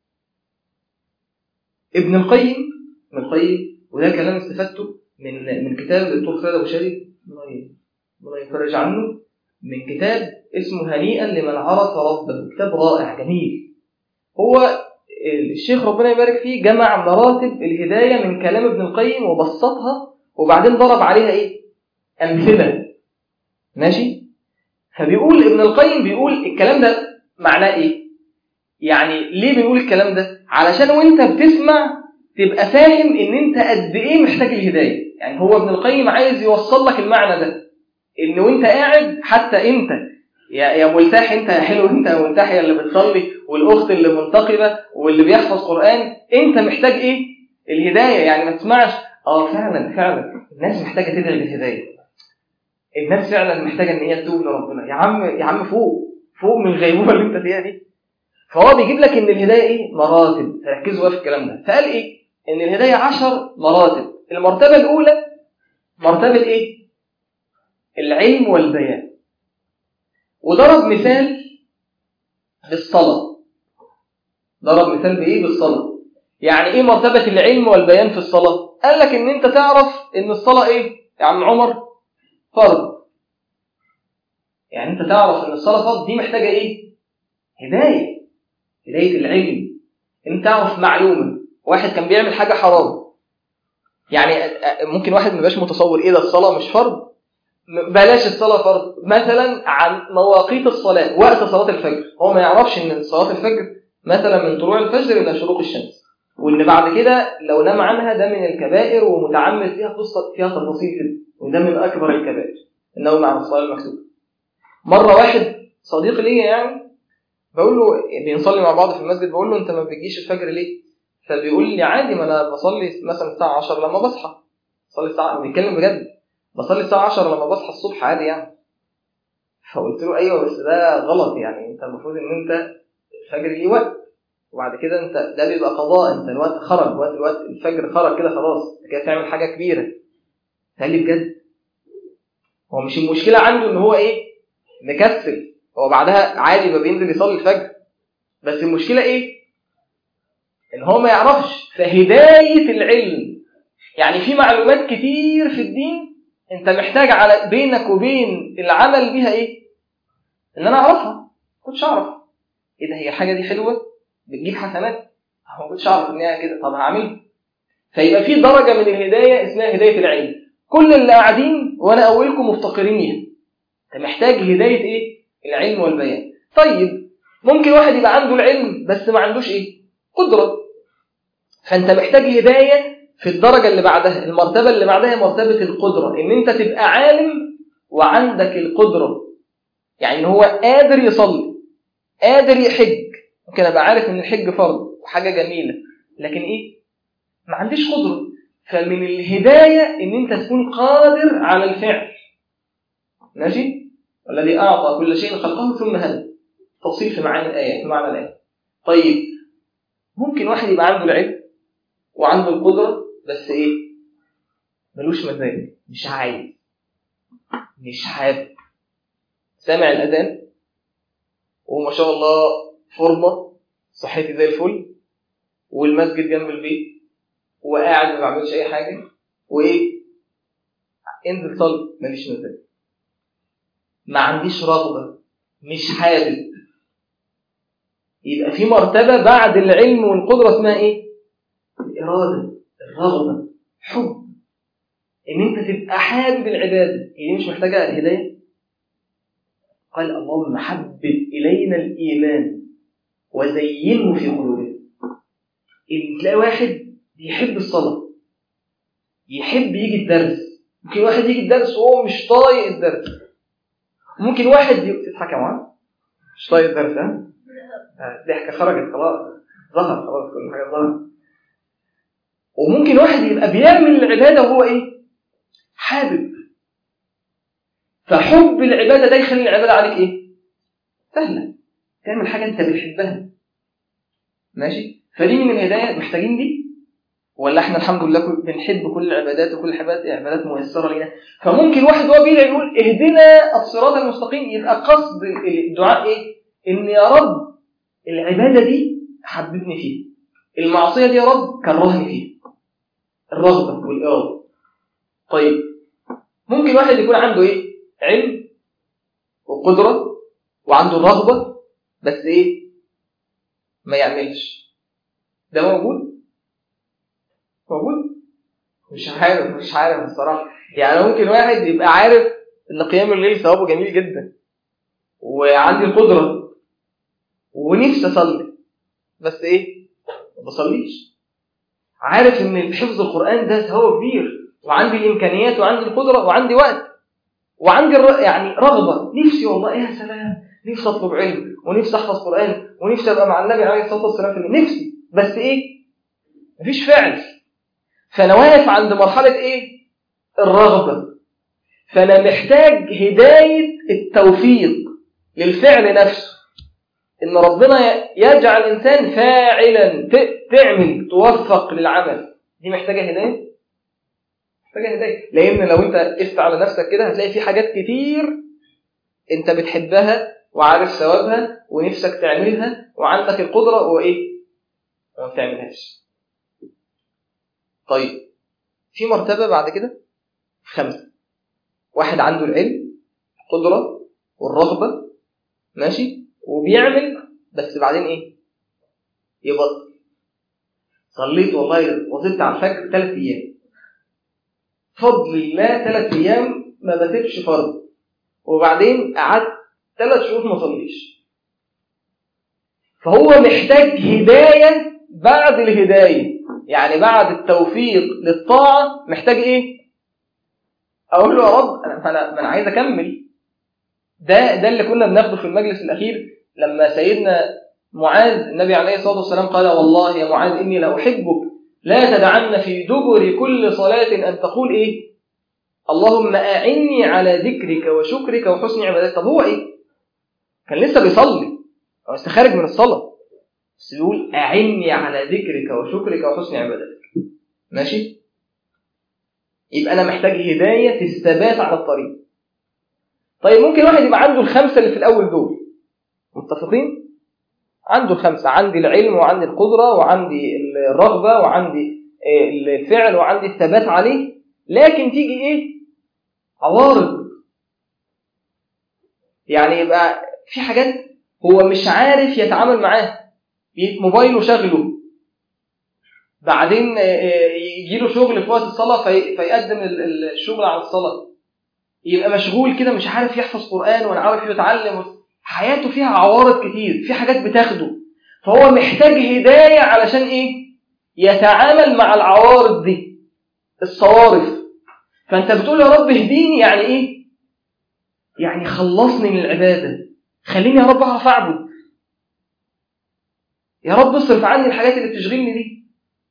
ابن القيم ابن القيم وده كلام استفدته من من كتاب الدكتور خالد ابو شادي الله يفرج عنه من كتاب اسمه هنيئا لمن عرف ربه كتاب رائع جميل هو الشيخ ربنا يبارك فيه جمع مراتب الهداية من كلام ابن القيم وبسطها وبعدين ضرب عليها ايه أمثلة ماشي فبيقول ابن القيم بيقول الكلام ده معناه ايه يعني ليه بيقول الكلام ده علشان وانت بتسمع تبقى فاهم ان انت قد ايه محتاج الهدايه يعني هو ابن القيم عايز يوصل لك المعنى ده ان وانت قاعد حتى انت يا يا ملتاح انت يا حلو انت يا ملتاح يا اللي بتصلي والاخت اللي منتقبه واللي بيحفظ قران انت محتاج ايه الهدايه يعني ما تسمعش اه فعلا فعلا الناس محتاجه تدعي بالهدايه الناس فعلا محتاجه ان هي تتوب لربنا يا عم يا عم فوق فوق من الغيبوبه اللي انت فيها دي فهو بيجيب لك ان الهدايه ايه مراتب ركزوا بقى في الكلام ده فقال ايه ان الهدايه عشر مراتب المرتبه الاولى مرتبه ايه العلم والبيان وضرب مثال بالصلاه ضرب مثال بايه بالصلاه يعني ايه مرتبه العلم والبيان في الصلاه قال لك ان انت تعرف ان الصلاه ايه يا عم عمر فرض يعني انت تعرف ان الصلاه فرض دي محتاجه ايه هدايه هدايه العلم انت تعرف معلومه واحد كان بيعمل حاجه حرام يعني ممكن واحد ما يبقاش متصور ايه ده الصلاه مش فرض بلاش الصلاه فرض مثلا عن مواقيت الصلاه وقت صلاه الفجر هو ما يعرفش ان صلاه الفجر مثلا من طلوع الفجر الى شروق الشمس وان بعد كده لو نام عنها ده من الكبائر ومتعمد فيها قصه فيها تفاصيل كده وده من اكبر الكبائر النوم عن الصلاه المكتوبه مره واحد صديق ليا يعني بقول له بنصلي مع بعض في المسجد بقول له انت ما بتجيش الفجر ليه فبيقول لي عادي ما انا بصلي مثلا الساعه 10 لما بصحى بصلي الساعه بيتكلم بجد بصلي الساعه 10 لما بصحى الصبح عادي يعني فقلت له ايوه بس ده غلط يعني انت المفروض ان انت الفجر ليه وقت وبعد كده انت ده بيبقى قضاء انت الوقت خرج وقت الوقت الفجر خرج كده خلاص انت كده تعمل حاجه كبيره قال لي بجد هو مش المشكله عنده ان هو ايه مكسل هو بعدها عادي ما بينزل يصلي الفجر بس المشكله ايه ان هو ما يعرفش فهدايه العلم يعني في معلومات كتير في الدين انت محتاج على بينك وبين العمل بيها ايه ان انا اعرفها كنتش اعرف ايه ده هي الحاجه دي حلوه بتجيب حسنات ما كنتش اعرف ان هي كده طب هعملها فيبقى في درجه من الهدايه اسمها هدايه العلم كل اللي قاعدين وانا اولكم مفتقرين ليها انت محتاج هدايه ايه العلم والبيان طيب ممكن واحد يبقى عنده العلم بس ما عندوش ايه قدره فانت محتاج هدايه في الدرجه اللي بعدها المرتبه اللي بعدها مرتبه القدره ان انت تبقى عالم وعندك القدره يعني ان هو قادر يصلي قادر يحج ممكن ابقى عارف ان الحج فرض وحاجه جميله لكن ايه ما عنديش قدره فمن الهدايه ان انت تكون قادر على الفعل ماشي والذي اعطى كل شيء خلقه ثم هدى تفصيل في معاني الايه في معنى الايه طيب ممكن واحد يبقى عنده العلم وعنده القدره بس ايه ملوش مزاج مش عايز مش حابب سامع الاذان وما شاء الله فورمه صحتي زي الفل والمسجد جنب البيت وقاعد ما بعملش اي حاجه وايه انزل صلي ماليش مزاج ما عنديش رغبه مش حابب يبقى في مرتبه بعد العلم والقدره اسمها ايه الاراده الرغبه حب ان انت تبقى حابب العباده هي مش محتاجه هدايه قال اللهم حبب الينا الايمان وزينه في قلوبنا ان تلاقي واحد بيحب الصلاه يحب يجي الدرس ممكن واحد يجي الدرس وهو مش طايق الدرس ممكن واحد ي... تضحك يا معاذ مش طايق الدرس ها ضحكه خرجت خلاص ظهر خلاص كل حاجه ظهرت وممكن واحد يبقى بيعمل العباده وهو ايه حابب فحب العباده ده يخلي العباده عليك ايه سهله تعمل حاجه انت بتحبها ماشي فدي من الهدايه محتاجين دي ولا احنا الحمد لله بنحب كل العبادات وكل العبادات عبادات ميسره لنا فممكن واحد وهو بيدعي يقول اهدنا الصراط المستقيم يبقى قصد الدعاء ايه ان يا رب العباده دي حببني فيها المعصيه دي يا رب كرهني فيها الرغبه والاراده طيب ممكن واحد يكون عنده ايه علم وقدره وعنده الرغبة بس إيه ما يعملش ده موجود موجود مش عارف مش عارف الصراحة يعني ممكن واحد يبقى عارف إن قيام الليل ثوابه جميل جدا وعندي القدرة ونفسي أصلي بس إيه ما بصليش عارف إن حفظ القرآن ده ثواب كبير وعندي الإمكانيات وعندي القدرة وعندي وقت وعندي الر... يعني رغبة نفسي والله يا سلام نفسي أطلب علم ونفسي أحفظ قرآن ونفسي أبقى مع النبي عليه الصلاة والسلام في نفسي بس إيه مفيش فعل فأنا واقف عند مرحلة إيه الرغبة فأنا محتاج هداية التوفيق للفعل نفسه إن ربنا يجعل الإنسان فاعلا تعمل توفق للعمل دي محتاجة هداية محتاجة هداية لأن لو أنت قفت على نفسك كده هتلاقي في حاجات كتير أنت بتحبها وعارف ثوابها ونفسك تعملها وعندك القدرة وإيه وما بتعملهاش طيب في مرتبة بعد كده خمسة واحد عنده العلم القدرة والرغبة ماشي وبيعمل بس بعدين ايه يبطل صليت والله وظلت على الفجر ثلاث ايام فضل الله ثلاث ايام ما بسيبش فرض وبعدين قعدت ثلاث شهور ما صليش فهو محتاج هدايه بعد الهدايه يعني بعد التوفيق للطاعه محتاج ايه اقول له يا رب انا انا انا عايز اكمل ده ده اللي كنا بناخده في المجلس الاخير لما سيدنا معاذ النبي عليه الصلاه والسلام قال والله يا معاذ اني لاحبك لا تدعن في دبر كل صلاه ان تقول ايه اللهم اعني على ذكرك وشكرك وحسن عبادتك طب هو ايه كان لسه بيصلي هو لسه خارج من الصلاه بس بيقول اعني على ذكرك وشكرك وحسن عبادتك ماشي يبقى انا محتاج هدايه في الثبات على الطريق طيب ممكن واحد يبقى عنده الخمسه اللي في الاول دول متفقين عنده الخمسه عندي العلم وعندي القدره وعندي الرغبه وعندي الفعل وعندي الثبات عليه لكن تيجي ايه عوارض يعني يبقى في حاجات هو مش عارف يتعامل معاها موبايله شغله بعدين يجي له شغل في وقت الصلاه في فيقدم الشغل على الصلاه يبقى مشغول كده مش عارف يحفظ قران ولا عارف يتعلم حياته فيها عوارض كتير في حاجات بتاخده فهو محتاج هدايه علشان ايه يتعامل مع العوارض دي الصوارف فانت بتقول يا رب اهديني يعني ايه يعني خلصني من العباده خليني يا رب اعرف اعبد يا رب اصرف عني الحاجات اللي بتشغلني دي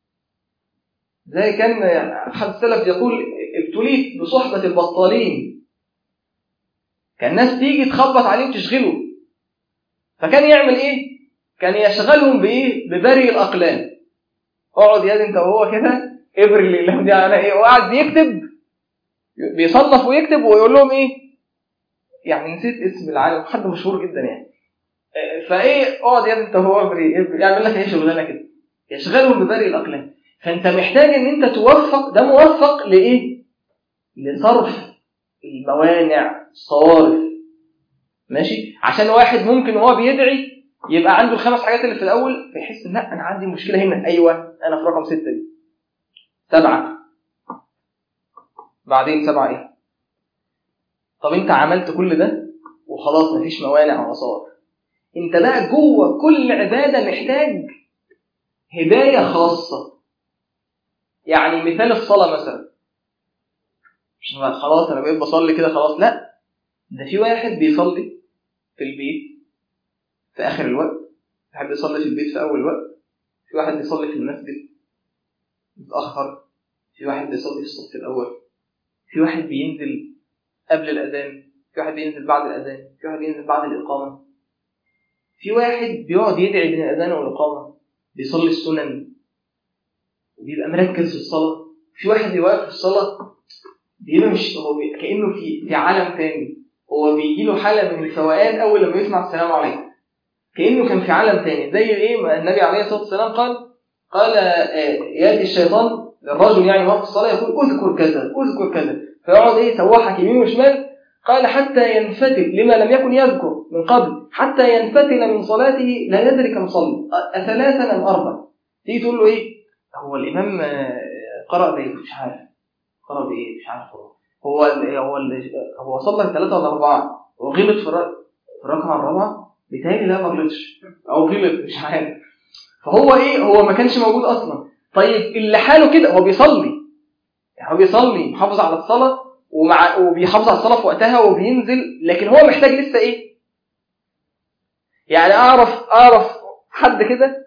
زي كان احد السلف يقول ابتليت بصحبه البطالين كان الناس تيجي تخبط عليه وتشغله فكان يعمل ايه كان يشغلهم بايه ببري الاقلام اقعد يا انت وهو كده ابري الاقلام دي على ايه وقعد بيكتب بيصنف ويكتب ويقول لهم ايه يعني نسيت اسم العالم حد مشهور جدا يعني فايه اقعد يا انت وهو ابري ابري يعمل لك ايه شغلانه كده يشغلهم ببري الاقلام فانت محتاج ان انت توفق ده موفق لايه لصرف الموانع الصوارف ماشي عشان واحد ممكن وهو بيدعي يبقى عنده الخمس حاجات اللي في الاول فيحس ان لا انا عندي مشكله هنا ايوه انا في رقم ستة دي سبعة بعدين سبعة ايه طب انت عملت كل ده وخلاص مفيش موانع ولا صور انت بقى جوه كل عباده محتاج هدايه خاصه يعني مثال الصلاه مثلا مش خلاص انا بقيت بصلي كده خلاص لا ده في واحد بيصلي في البيت في اخر الوقت في واحد بيصلي في البيت في اول وقت في واحد بيصلي في المسجد متاخر في واحد بيصلي في الصف الاول في واحد بينزل قبل الاذان في واحد بينزل بعد الاذان في واحد بينزل بعد الاقامه في واحد بيقعد يدعي بين الاذان والاقامه بيصلي السنن وبيبقى مركز في الصلاه في واحد بيوقف في الصلاه بيبقى مش هو بي... كانه في في عالم تاني هو بيجي له حاله من الفوقان اول لما يسمع السلام عليكم كانه كان في عالم تاني زي ايه ما النبي عليه الصلاه والسلام قال قال ياتي الشيطان للرجل يعني وقت الصلاه يقول اذكر كذا اذكر كذا فيقعد ايه يسوحك يمين وشمال قال حتى ينفتل لما لم يكن يذكر من قبل حتى ينفتل من صلاته لا يدري كم صلى أثلاثا أم أربع تيجي تقول له إيه هو الإمام آه، قرأ بإيه مش عارف قرأ بإيه مش عارف هو هو ال هو ال هو صلى ثلاثة ولا أربعة وغلط في الر- في الركعة الرابعة بيتهيألي لا ما غلطش أو غلط مش عارف فهو إيه هو ما كانش موجود أصلا طيب اللي حاله كده هو بيصلي يعني هو بيصلي محافظ على الصلاة ومع وبيحافظ على الصلاة في وقتها وبينزل لكن هو محتاج لسه إيه يعني أعرف أعرف حد كده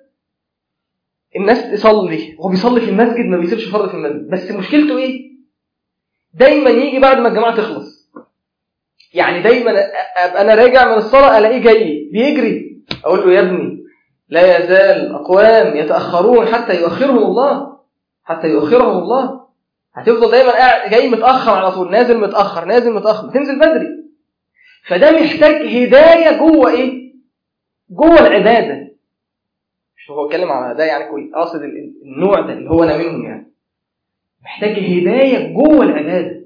الناس تصلي وهو بيصلي في المسجد ما بيسيبش فرض في المسجد بس مشكلته ايه دايما يجي بعد ما الجماعه تخلص يعني دايما ابقى انا راجع من الصلاه الاقيه جاي بيجري اقول له يا ابني لا يزال اقوام يتاخرون حتى يؤخرهم الله حتى يؤخرهم الله هتفضل دايما قاعد جاي متاخر على طول نازل متاخر نازل متاخر تنزل بدري فده محتاج هدايه جوه ايه جوه العباده مش هو اتكلم على ده يعني كويس اقصد ال- ال- النوع ده اللي هو انا منهم يعني محتاج هدايه جوه العباده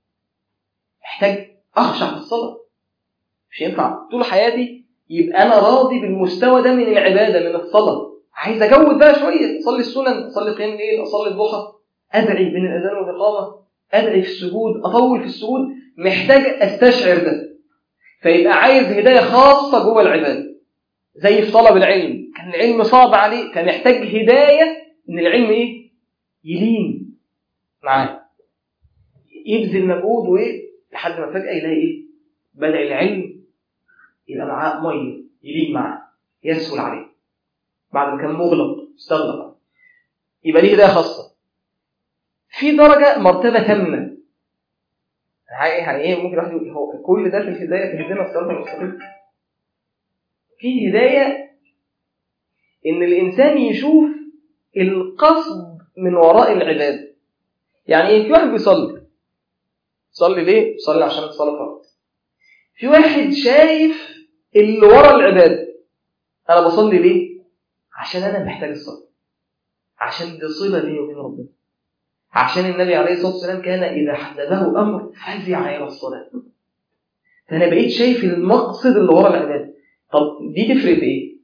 محتاج اخشع في الصلاه مش ينفع طول حياتي يبقى انا راضي بالمستوى ده من العباده من الصلاه عايز اجود بقى شويه اصلي السنن اصلي قيام الليل اصلي الضحى ادعي بين الاذان والاقامه ادعي في السجود اطول في السجود محتاج استشعر ده فيبقى عايز هدايه خاصه جوه العباده زي في طلب العلم كان العلم صعب عليه فمحتاج هداية إن العلم إيه؟ يلين معاه يبذل مجهود وإيه؟ لحد ما فجأة يلاقي إيه؟ بدأ العلم يبقى معاه مية يلين معاه يسهل عليه بعد ما كان مغلق استغلق يبقى ليه هداية خاصة في درجة مرتبة تامة يعني ايه ممكن واحد يقول هو كل ده في الهداية في هدينا الصراط المستقيم في هداية إن الإنسان يشوف القصد من وراء العبادة يعني إيه؟ في واحد بيصلي صلي ليه؟ صلي عشان الصلاة فرض في واحد شايف اللي ورا العبادة أنا بصلي ليه؟ عشان أنا محتاج الصلاة عشان دي صلة بيني وبين ربنا عشان النبي عليه الصلاة والسلام كان إذا حدثه أمر فزع إلى الصلاة فأنا بقيت شايف المقصد اللي ورا العبادة طب دي تفرق في ايه؟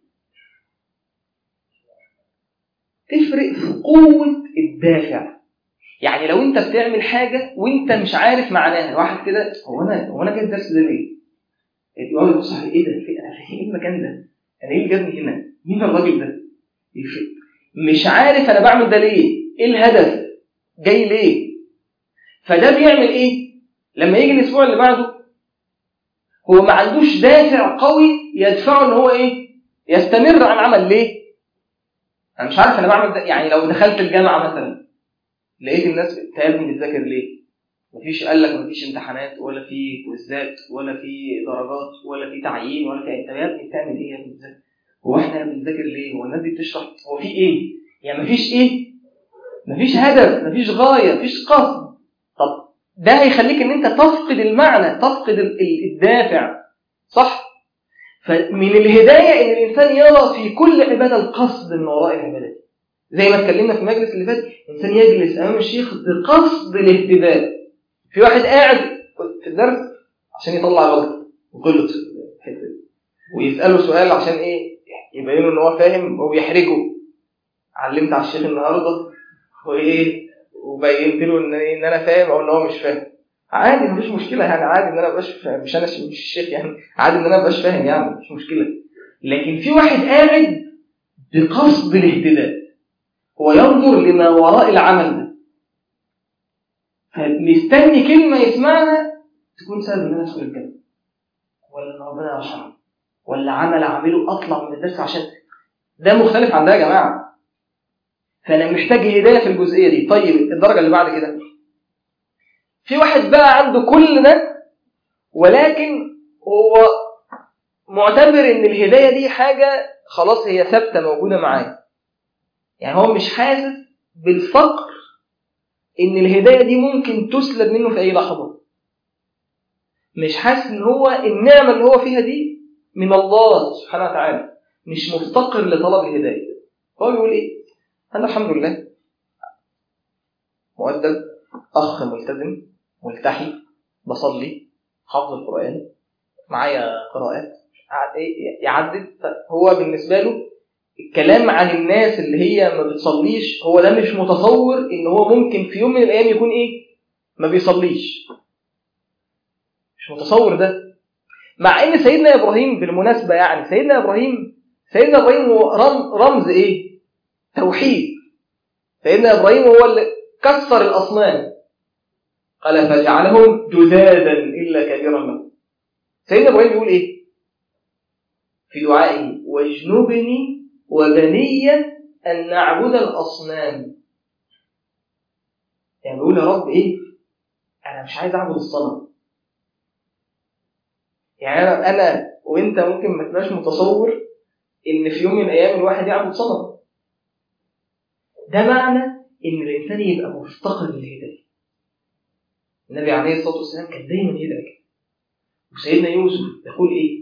تفرق في قوة الدافع يعني لو انت بتعمل حاجة وانت مش عارف معناها واحد كده هو انا هو انا جاي الدرس ده ليه؟ يقعد يبص على ايه ده؟ في انا في ايه المكان ده؟ انا ايه اللي جابني هنا؟ مين الراجل ده؟ مش عارف انا بعمل ده ليه؟ ايه الهدف؟ جاي ليه؟ فده بيعمل ايه؟ لما يجي الاسبوع اللي بعده هو ما عندوش دافع قوي يدفعه ان هو ايه يستمر عن عمل ليه انا مش عارف انا بعمل ده يعني لو دخلت الجامعه مثلا لقيت الناس بتقابلني بتذاكر ليه مفيش قال لك مفيش امتحانات ولا في كويزات ولا في درجات ولا في تعيين ولا في طب يا ابني بتعمل ايه يا ابني بتذاكر هو احنا بنذاكر ليه هو الناس دي بتشرح هو في ايه يعني مفيش ايه مفيش هدف مفيش غايه مفيش قصد طب ده هيخليك ان انت تفقد المعنى تفقد الدافع صح فمن الهدايه ان الانسان يرى في كل عباده القصد من وراء العباده دي زي ما اتكلمنا في المجلس اللي فات الانسان يجلس امام الشيخ بقصد الاهتداء في واحد قاعد في الدرس عشان يطلع غلط وغلط ويساله سؤال عشان ايه يبين له ان هو فاهم ويحرجه علمت على الشيخ النهارده وايه وبينت له ان ان انا فاهم او ان هو مش فاهم عادي مفيش مشكله يعني عادي ان انا مبقاش فاهم مش انا مش الشيخ يعني عادي ان انا مبقاش فاهم يعني مش مشكله لكن في واحد قاعد بقصد الاهتداء هو ينظر لما وراء العمل ده فمستني كلمه يسمعها تكون سبب ان انا ادخل الجنه ولا ان ربنا يرحمه ولا عمل اعمله اطلع من الدرس عشان ده مختلف عن ده يا جماعه فانا محتاج هدايه في الجزئيه دي طيب الدرجه اللي بعد كده في واحد بقى عنده كل ده ولكن هو معتبر ان الهدايه دي حاجه خلاص هي ثابته موجوده معاه يعني هو مش حاسس بالفقر ان الهدايه دي ممكن تسلب منه في اي لحظه مش حاسس ان هو النعمه اللي هو فيها دي من الله سبحانه وتعالى مش مفتقر لطلب الهدايه هو بيقول ايه أنا الحمد لله مؤدب أخ ملتزم ملتحي بصلي حفظ القرآن معايا قراءات يعدد هو بالنسبة له الكلام عن الناس اللي هي ما بتصليش هو ده مش متصور ان هو ممكن في يوم من الايام يكون ايه ما بيصليش مش متصور ده مع ان سيدنا ابراهيم بالمناسبه يعني سيدنا ابراهيم سيدنا ابراهيم هو رمز ايه توحيد سيدنا ابراهيم هو اللي كسر الاصنام قال فجعلهم جذاذا الا كبيرا لهم سيدنا ابراهيم بيقول ايه في دعائه واجنبني وبني ان نعبد الاصنام يعني بيقول يا رب ايه انا مش عايز اعبد الصنم يعني انا انا وانت ممكن ما تبقاش متصور ان في يوم من الايام الواحد يعبد صنم ده معنى ان الانسان يبقى مفتقر للهدايه النبي عليه الصلاه والسلام كان دايما يدعي كده وسيدنا يوسف يقول ايه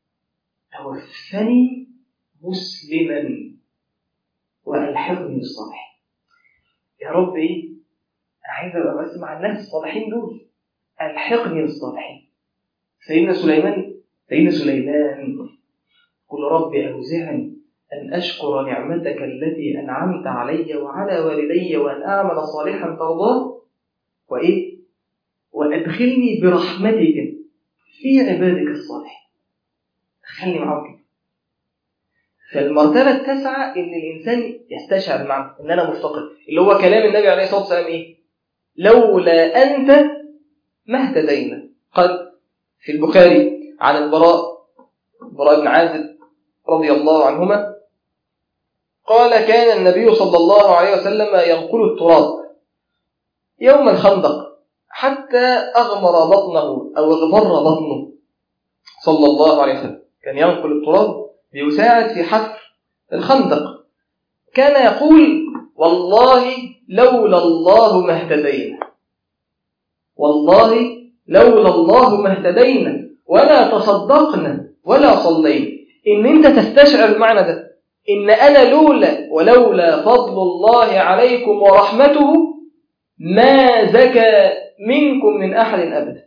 توفني مسلما والحقني بالصالحين يا رب ايه انا عايز ابقى بس مع الناس الصالحين دول الحقني بالصالحين سيدنا سليمان سيدنا سليمان قل رب أوزعني أن أشكر نعمتك التي أنعمت علي وعلى والدي وأن أعمل صالحا ترضاه وإيه؟ وأدخلني برحمتك في عبادك الصالحين دخلني معاهم كده فالمرتبة التاسعة إن الإنسان يستشعر معنى إن أنا مفتقر اللي هو كلام النبي عليه الصلاة والسلام إيه؟ لولا أنت ما اهتدينا قال في البخاري عن البراء البراء بن عازب رضي الله عنهما قال كان النبي صلى الله عليه وسلم ينقل التراب يوم الخندق حتى أغمر بطنه أو اغمر بطنه صلى الله عليه وسلم كان ينقل التراب ليساعد في حفر الخندق كان يقول والله لولا الله ما اهتدينا والله لولا الله ما اهتدينا ولا تصدقنا ولا صلينا ان انت تستشعر المعنى ده ان انا لولا ولولا فضل الله عليكم ورحمته ما زكى منكم من احد ابدا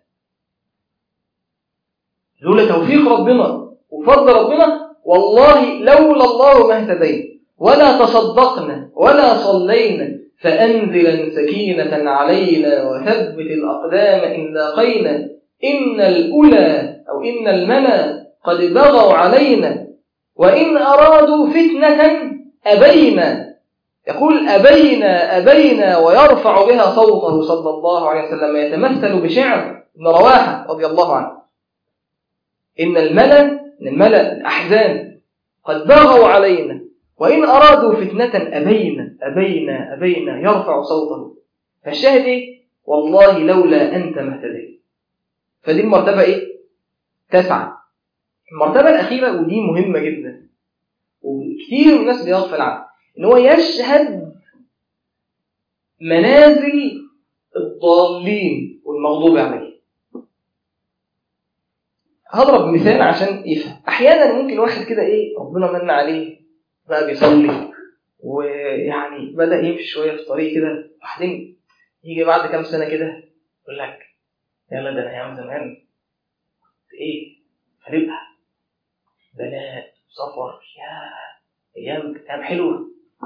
لولا توفيق ربنا وفضل ربنا والله لولا الله ما اهتدينا ولا تصدقنا ولا صلينا فأنزلا سكينة علينا وثبت الأقدام إن لاقينا إن الأولى أو إن الملا قد بغوا علينا وإن أرادوا فتنة أبينا يقول أبينا أبينا ويرفع بها صوته صلى الله عليه وسلم يتمثل بشعر ابن رواحة رضي الله عنه إن الملا إن الملا الأحزان قد بغوا علينا وإن أرادوا فتنة أبينا أبينا أبينا يرفع صوته فالشاهد إيه؟ والله لولا أنت ما اهتديت فدي المرتبة إيه؟ تسعة المرتبة الأخيرة ودي مهمة جدا وكثير من الناس بيغفل عنها إن هو يشهد منازل الضالين والمغضوب عليهم هضرب مثال عشان يفهم أحيانا ممكن واحد كده إيه ربنا من عليه بقى بيصلي ويعني بدأ يمشي شوية في الطريق كده وبعدين يجي بعد كام سنة كده يقول لك يلا ده أنا أيام زمان كنت إيه هربها بنات سفر يا أيام أيام حلوة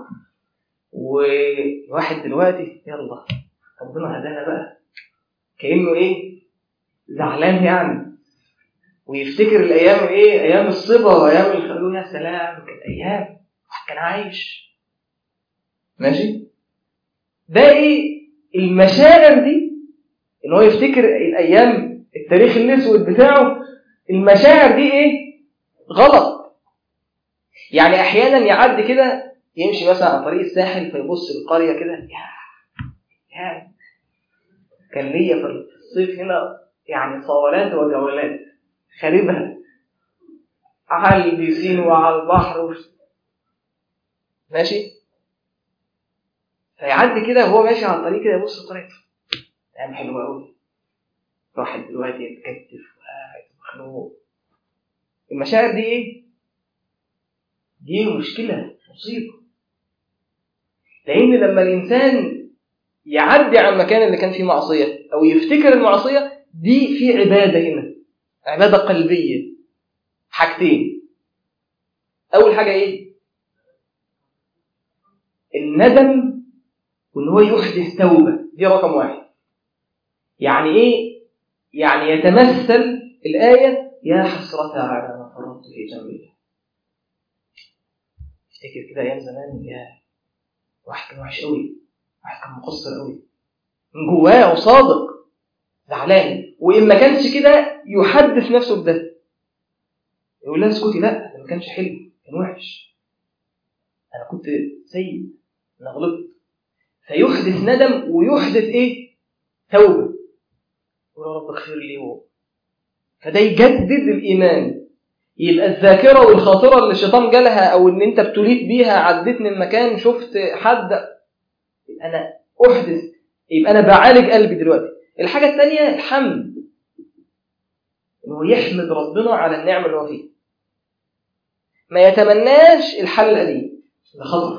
وواحد دلوقتي يلا ربنا هدانا بقى كأنه إيه زعلان يعني ويفتكر الأيام إيه أيام الصبا وأيام الخلود يا سلام كانت أيام كان عايش ماشي ده ايه المشاعر دي ان هو يفتكر الايام التاريخ الاسود بتاعه المشاعر دي ايه غلط يعني احيانا يعدي كده يمشي مثلا على طريق الساحل فيبص للقريه كده يا يا كان ليا في الصيف هنا يعني صولات وجولات خاربها على البيسين وعلى البحر ماشي فيعدي كده وهو ماشي على الطريق كده يبص الطريق ايام حلوه قوي واحد دلوقتي يتكتف وقاعد مخنوق المشاعر دي ايه؟ دي مشكله مصيبه لان لما الانسان يعدي على المكان اللي كان فيه معصيه او يفتكر المعصيه دي في عبادة هنا عبادة قلبية حاجتين أول حاجة إيه؟ الندم وإن هو يحدث توبة دي رقم واحد يعني إيه؟ يعني يتمثل الآية يا حسرة على ما فرطت في جنب الله افتكر كده أيام زمان يا واحد كان وحش قوي واحد كان مقصر قوي من جواه وصادق زعلان وإن ما كانش كده يحدث نفسه بده يقول لها اسكتي لا ده ما كانش حلو كان وحش انا كنت سيء انا غلطت فيحدث ندم ويحدث ايه توبه يقول يا رب اغفر لي هو فده يجدد الايمان يبقى الذاكره والخاطره اللي الشيطان جالها او ان انت ابتليت بيها عديت من مكان شفت حد انا احدث يبقى انا بعالج قلبي دلوقتي الحاجه الثانيه الحمد انه يحمد ربنا على النعمه اللي هو فيها ما يتمناش الحل القديم ده خطر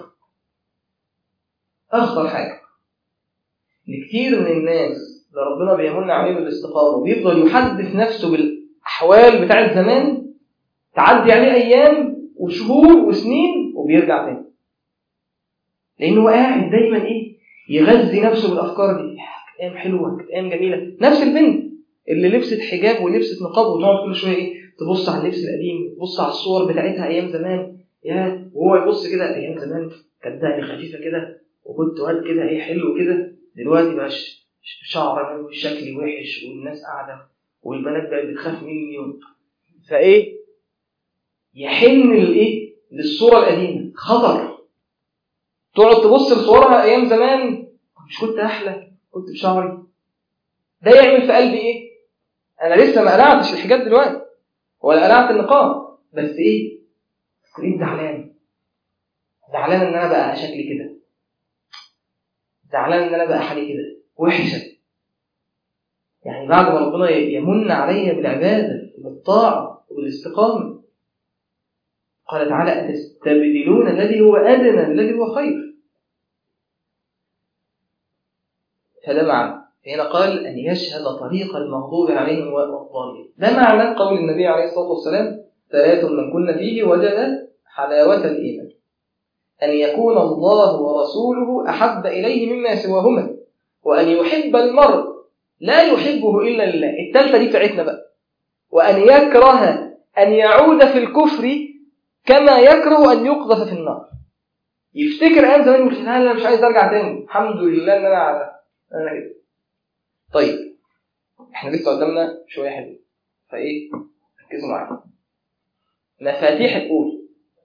اخطر حاجه ان كتير من الناس اللي ربنا بيمن عليه بالاستقامه وبيفضل يحدث نفسه بالاحوال بتاعه زمان تعدي عليه ايام وشهور وسنين وبيرجع تاني لانه قاعد دايما ايه يغذي نفسه بالافكار دي ايام حلوه ايام جميله نفس البنت اللي لبست حجاب ولبست نقاب وتقعد كل شويه ايه تبص على اللبس القديم تبص على الصور بتاعتها ايام زمان يا وهو يبص كده ايام زمان كانت دقني خفيفه كده وكنت واد كده ايه حلو كده دلوقتي بقى شعر وشكلي وحش والناس قاعده والبنات بقت بتخاف مني و... فايه يحن الايه للصوره القديمه خطر تقعد تبص لصورها ايام زمان مش كنت احلى كنت بشعري ده يعمل في قلبي ايه انا لسه ما قلعتش الحجاب دلوقتي ولا قلعت النقاب بس ايه بقيت زعلان زعلان ان انا بقى شكلي كده زعلان ان انا بقى حالي كده وحشه يعني بعد ما ربنا يمن علي بالعباده وبالطاعه وبالاستقامه قال تعالى أتستبدلون الذي هو أدنى الذي هو خير فده معنى هنا قال أن يشهد طريق المغضوب عليهم والضالين ده معنى قول النبي عليه الصلاة والسلام ثلاث من كن فيه وجد حلاوة الإيمان أن يكون الله ورسوله أحب إليه مما سواهما وأن يحب المرء لا يحبه إلا لله الثالثة دي بتاعتنا بقى وأن يكره أن يعود في الكفر كما يكره أن يقذف في النار يفتكر أيام زمان يقول لا أنا مش عايز أرجع تاني الحمد لله إن أنا على أنا كده طيب احنا لسه قدامنا شويه حلو فايه ركزوا معايا مفاتيح الاول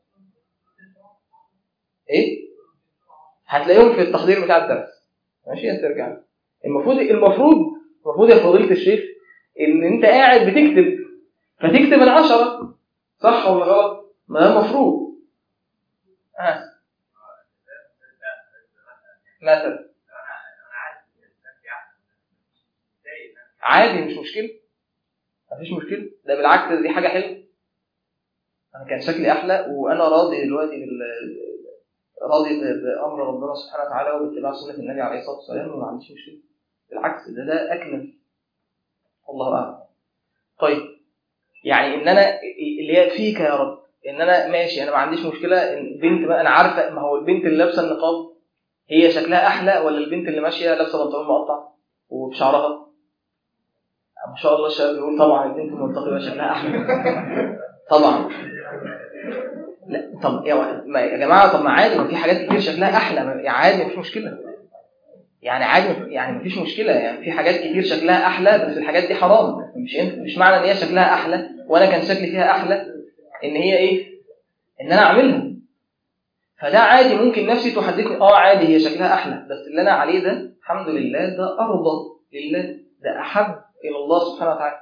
ايه هتلاقيهم في التحضير بتاع الدرس ماشي هترجع المفروض المفروض المفروض يا فضيله الشيخ ان انت قاعد بتكتب فتكتب العشرة صح ولا غلط؟ ما ده المفروض آه. مثلا عادي مش مشكلة مفيش مشكلة ده بالعكس دي حاجة حلوة أنا كان شكلي أحلى وأنا راضي دلوقتي بال راضي بأمر ربنا سبحانه وتعالى وباتباع سنة النبي عليه الصلاة والسلام وما عنديش مشكلة بالعكس ده ده أكمل الله أعلم طيب يعني إن أنا اللي هي فيك يا رب إن أنا ماشي أنا ما عنديش مشكلة إن بنت بقى أنا عارفة ما هو البنت اللي لابسة النقاب هي شكلها أحلى ولا البنت اللي ماشية لابسة بنطلون مقطع وبشعرها ما شاء الله الشباب بيقول طبعا البنت المنتقبه شكلها احلى طبعا لا طب يا جماعه طب ما عادي ما في حاجات كتير شكلها احلى يعني عادي مفيش مشكله يعني عادي يعني مفيش مشكله يعني في حاجات كتير شكلها احلى بس الحاجات دي حرام مش مش معنى ان هي شكلها احلى وانا كان شكلي فيها احلى ان هي ايه ان انا اعملها فده عادي ممكن نفسي تحدثني اه عادي هي شكلها احلى بس اللي انا عليه ده الحمد لله ده ارضى لله ده احب الى الله سبحانه وتعالى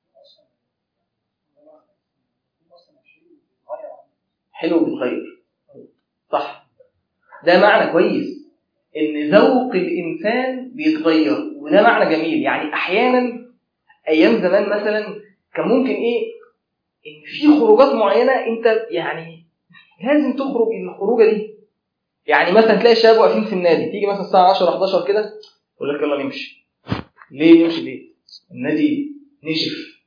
حلو بتغير صح ده معنى كويس ان ذوق الانسان بيتغير وده معنى جميل يعني احيانا ايام زمان مثلا كان ممكن ايه ان في خروجات معينه انت يعني لازم تخرج الخروجه دي يعني مثلا تلاقي الشباب واقفين في النادي تيجي مثلا الساعه 10 11 كده يقول لك يلا نمشي ليه نمشي ليه النادي نشف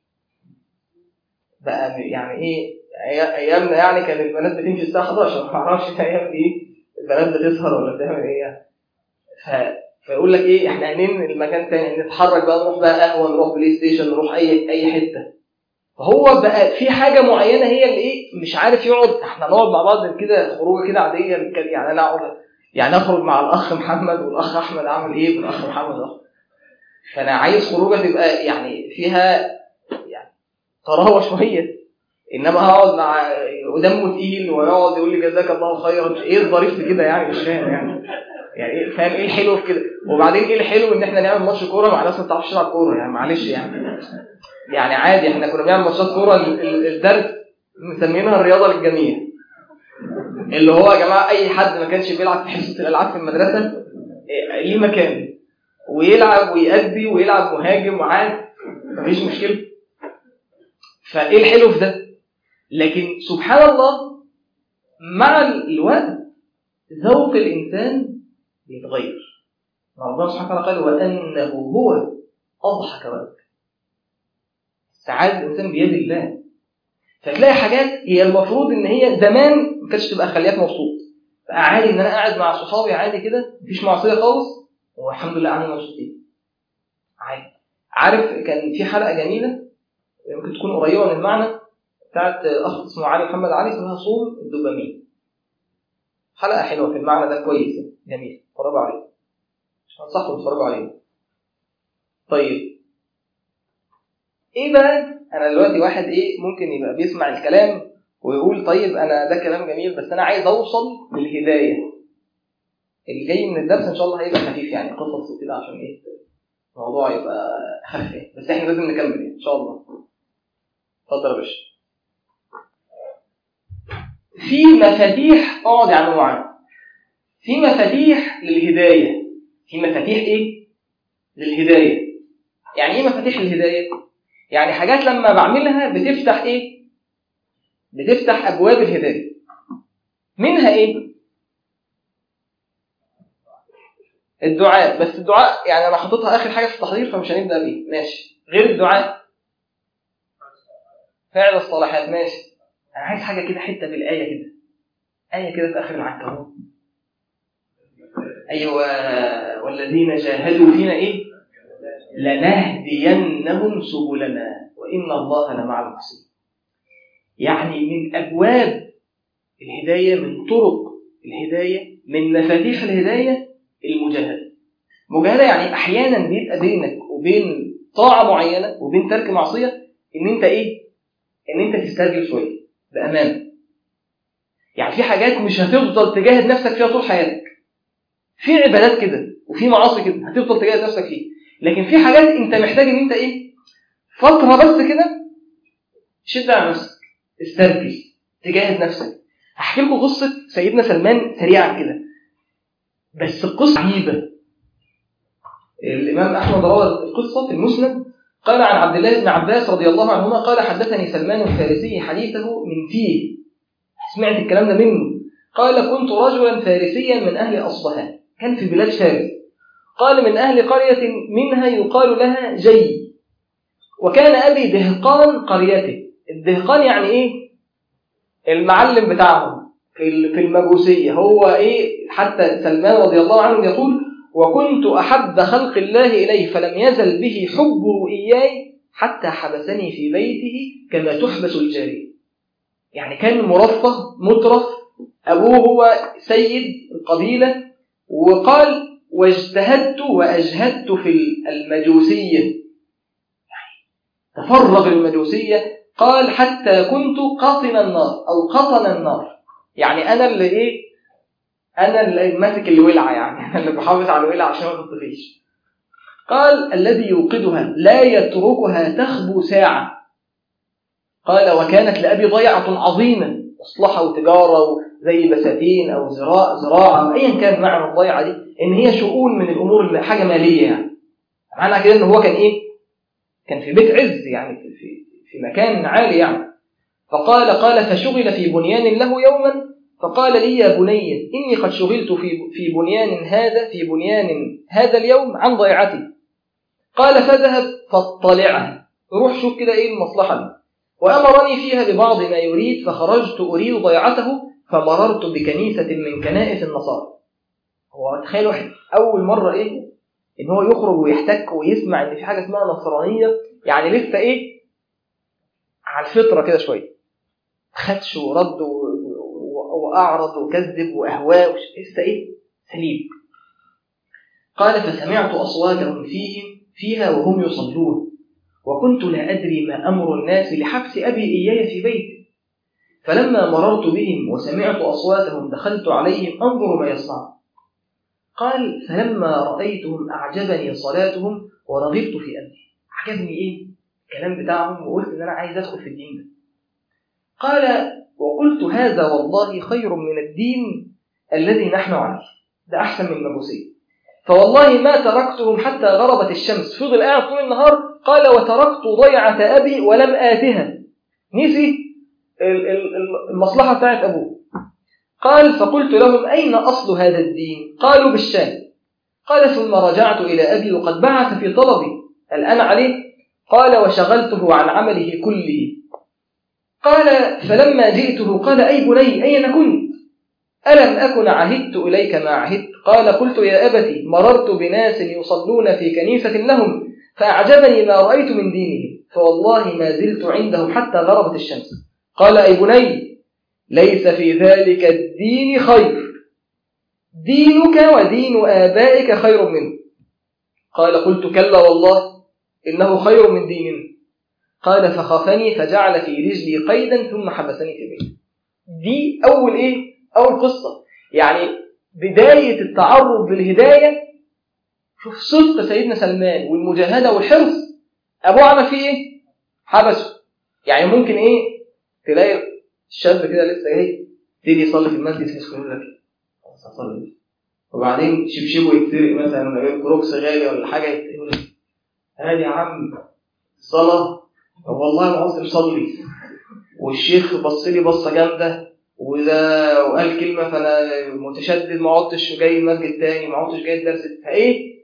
بقى يعني ايه أي- ايامنا يعني كان البنات بتمشي الساعه 11 ما اعرفش الايام دي البنات بتسهر ولا بتعمل ايه يعني. ف... فيقول لك ايه احنا هننقل المكان تاني نتحرك بقى نروح بقى قهوه نروح بلاي ستيشن نروح اي اي حته فهو بقى في حاجه معينه هي اللي ايه مش عارف يقعد احنا نقعد مع بعض كده خروجه كده عاديه نتكلم- يعني انا اقعد يعني اخرج مع الاخ محمد والاخ احمد عامل ايه والاخ محمد أهو. فانا عايز خروجه تبقى يعني فيها يعني طراوه شويه انما هقعد مع ودمه تقيل ويقعد يقول لي جزاك الله خيرا ايه الظريف في كده يعني مش فاهم يعني يعني ايه فاهم ايه الحلو في كده وبعدين ايه الحلو ان احنا نعمل ماتش كوره مع ناس ما بتعرفش تلعب كوره يعني معلش يعني يعني عادي احنا كنا بنعمل ماتشات كوره ال- ال- الدرس مسمينها الرياضه للجميع اللي هو يا جماعه اي حد ما كانش بيلعب في حصه الالعاب في المدرسه إيه، ليه مكان ويلعب ويأدي ويلعب مهاجم وعاد مفيش مشكله فايه الحلو في ده لكن سبحان الله مع الوقت ذوق الانسان بيتغير ربنا سبحانه وتعالى قال وانه هو اضحك وابكى سعاده الانسان بيد الله فتلاقي حاجات هي المفروض ان هي زمان ما كانتش تبقى خليك مبسوط بقى عادي ان انا قاعد مع صحابي عادي كده مفيش معصيه خالص والحمد لله قاعدين مبسوطين عادي عارف كان في حلقه جميله يمكن تكون قريبه من المعنى بتاعت اخ اسمه علي محمد علي اسمها صوم الدوبامين حلقه حلوه في المعنى ده كويس يعني. جميل اتفرجوا عليه انصحكم تتفرجوا عليه طيب ايه بقى انا دلوقتي واحد ايه ممكن يبقى بيسمع الكلام ويقول طيب انا ده كلام جميل بس انا عايز اوصل للهدايه اللي جاي من الدرس ان شاء الله هيبقى خفيف يعني قصص وكده عشان ايه الموضوع يبقى خفيف بس احنا لازم نكمل يعني ان شاء الله اتفضل يا باشا في مفاتيح اقعد يا عم معاذ في مفاتيح للهدايه في مفاتيح ايه للهدايه يعني ايه مفاتيح الهدايه يعني حاجات لما بعملها بتفتح ايه بتفتح ابواب الهدايه منها ايه الدعاء بس الدعاء يعني انا حاططها اخر حاجه في التحضير فمش هنبدا بيه ماشي غير الدعاء فعل الصالحات ماشي انا عايز حاجه كده حته في الايه كده ايه كده في اخر العنكبوت ايوه والذين جاهدوا فينا ايه لنهدينهم سبلنا وان الله لمع المحسنين يعني من ابواب الهدايه من طرق الهدايه من مفاتيح الهدايه المجاهده مجاهده يعني احيانا بيبقى بينك وبين طاعه معينه وبين ترك معصيه ان انت ايه ان انت تسترجل شويه بامانه يعني في حاجات مش هتفضل تجاهد نفسك فيها طول حياتك في عبادات كده وفي معاصي كده هتفضل تجاهد نفسك فيه لكن في حاجات انت محتاج ان انت ايه فتره بس كده شد على نفسك استرجل تجاهد نفسك هحكي لكم قصه سيدنا سلمان سريعا كده بس القصه عجيبه الامام احمد روى القصه في المسند قال عن عبد الله بن عباس رضي الله عنهما قال حدثني سلمان الفارسي حديثه من فيه سمعت الكلام ده منه قال كنت رجلا فارسيا من اهل اصبهان كان في بلاد فارس قال من اهل قريه منها يقال لها جي وكان ابي دهقان قريته الدهقان يعني ايه المعلم بتاعهم في في المجوسيه هو ايه حتى سلمان رضي الله عنه يقول وكنت احب خلق الله اليه فلم يزل به حبه اياي حتى حبسني في بيته كما تحبس الجاريه يعني كان مرفه مترف ابوه هو سيد القبيله وقال واجتهدت واجهدت في المجوسيه تفرغ المجوسيه قال حتى كنت قاطن النار او قطن النار يعني انا اللي ايه انا اللي ماسك الولعه يعني انا اللي بحافظ على الولعه عشان ما تطفيش قال الذي يوقدها لا يتركها تخبو ساعه قال وكانت لابي ضيعه عظيمه مصلحه وتجاره زي بساتين او زراعه زراعه او ايا كان معنى الضيعه دي ان هي شؤون من الامور حاجه ماليه يعني معنى كده ان هو كان ايه كان في بيت عز يعني في في مكان عالي يعني فقال قال فشغل في بنيان له يوما فقال لي يا بني إني قد شغلت في في بنيان هذا في بنيان هذا اليوم عن ضيعتي قال فذهب فاطلعها روح شوف كده إيه المصلحة دي وأمرني فيها ببعض ما يريد فخرجت أريد ضيعته فمررت بكنيسة من كنائس النصارى هو تخيل واحد أول مرة إيه إن هو يخرج ويحتك ويسمع إن في حاجة اسمها نصرانية يعني لسه إيه على الفطرة كده شوية خدش ورد و- و- وأعرض وكذب وأهواء وش- لسه إيه سليم قال فسمعت أصواتهم فيهم فيها وهم يصلون وكنت لا أدري ما أمر الناس لحبس أبي إياي في بيته فلما مررت بهم وسمعت أصواتهم دخلت عليهم أنظر ما يصنعون قال فلما رأيتهم أعجبني صلاتهم ورغبت في أمري عجبني إيه الكلام بتاعهم وقلت إن أنا عايز أدخل في الدين ده قال وقلت هذا والله خير من الدين الذي نحن عليه ده أحسن من المجوسية فوالله ما تركتهم حتى غربت الشمس فضل قاعد طول النهار قال وتركت ضيعة أبي ولم آتها نسي ال- ال- ال- المصلحة بتاعت أبوه قال فقلت لهم أين أصل هذا الدين قالوا بالشام قال ثم رجعت إلى أبي وقد بعث في طلبي الآن عليه قال وشغلته عن عمله كله قال فلما جئته قال أي بني أين كنت ألم أكن عهدت إليك ما عهدت قال قلت يا أبتي مررت بناس يصلون في كنيسة لهم فأعجبني ما رأيت من دينهم فوالله ما زلت عندهم حتى غربت الشمس قال أي بني ليس في ذلك الدين خير دينك ودين آبائك خير منه قال قلت كلا والله إنه خير من ديننا قال فخافني فجعل في رجلي قيدا ثم حبسني في بيته دي أول إيه؟ أول قصة يعني بداية التعرض للهداية شوف صدق سيدنا سلمان والمجاهدة والحرص أبوه عمل فيه إيه؟ حبسه يعني ممكن إيه تلاقي الشاب كده لسه جاي يبتدي يصلي في المسجد في يقول لك خلاص هصلي وبعدين شبشبه يتسرق مثلا ولا جايب كروكس غالي ولا حاجه يقول لك هادي يا عم الصلاه طب والله ما عاوز مصلي والشيخ بص لي بصه جامده وده وقال كلمه فانا متشدد ما عدتش جاي المسجد تاني ما عدتش جاي الدرس فايه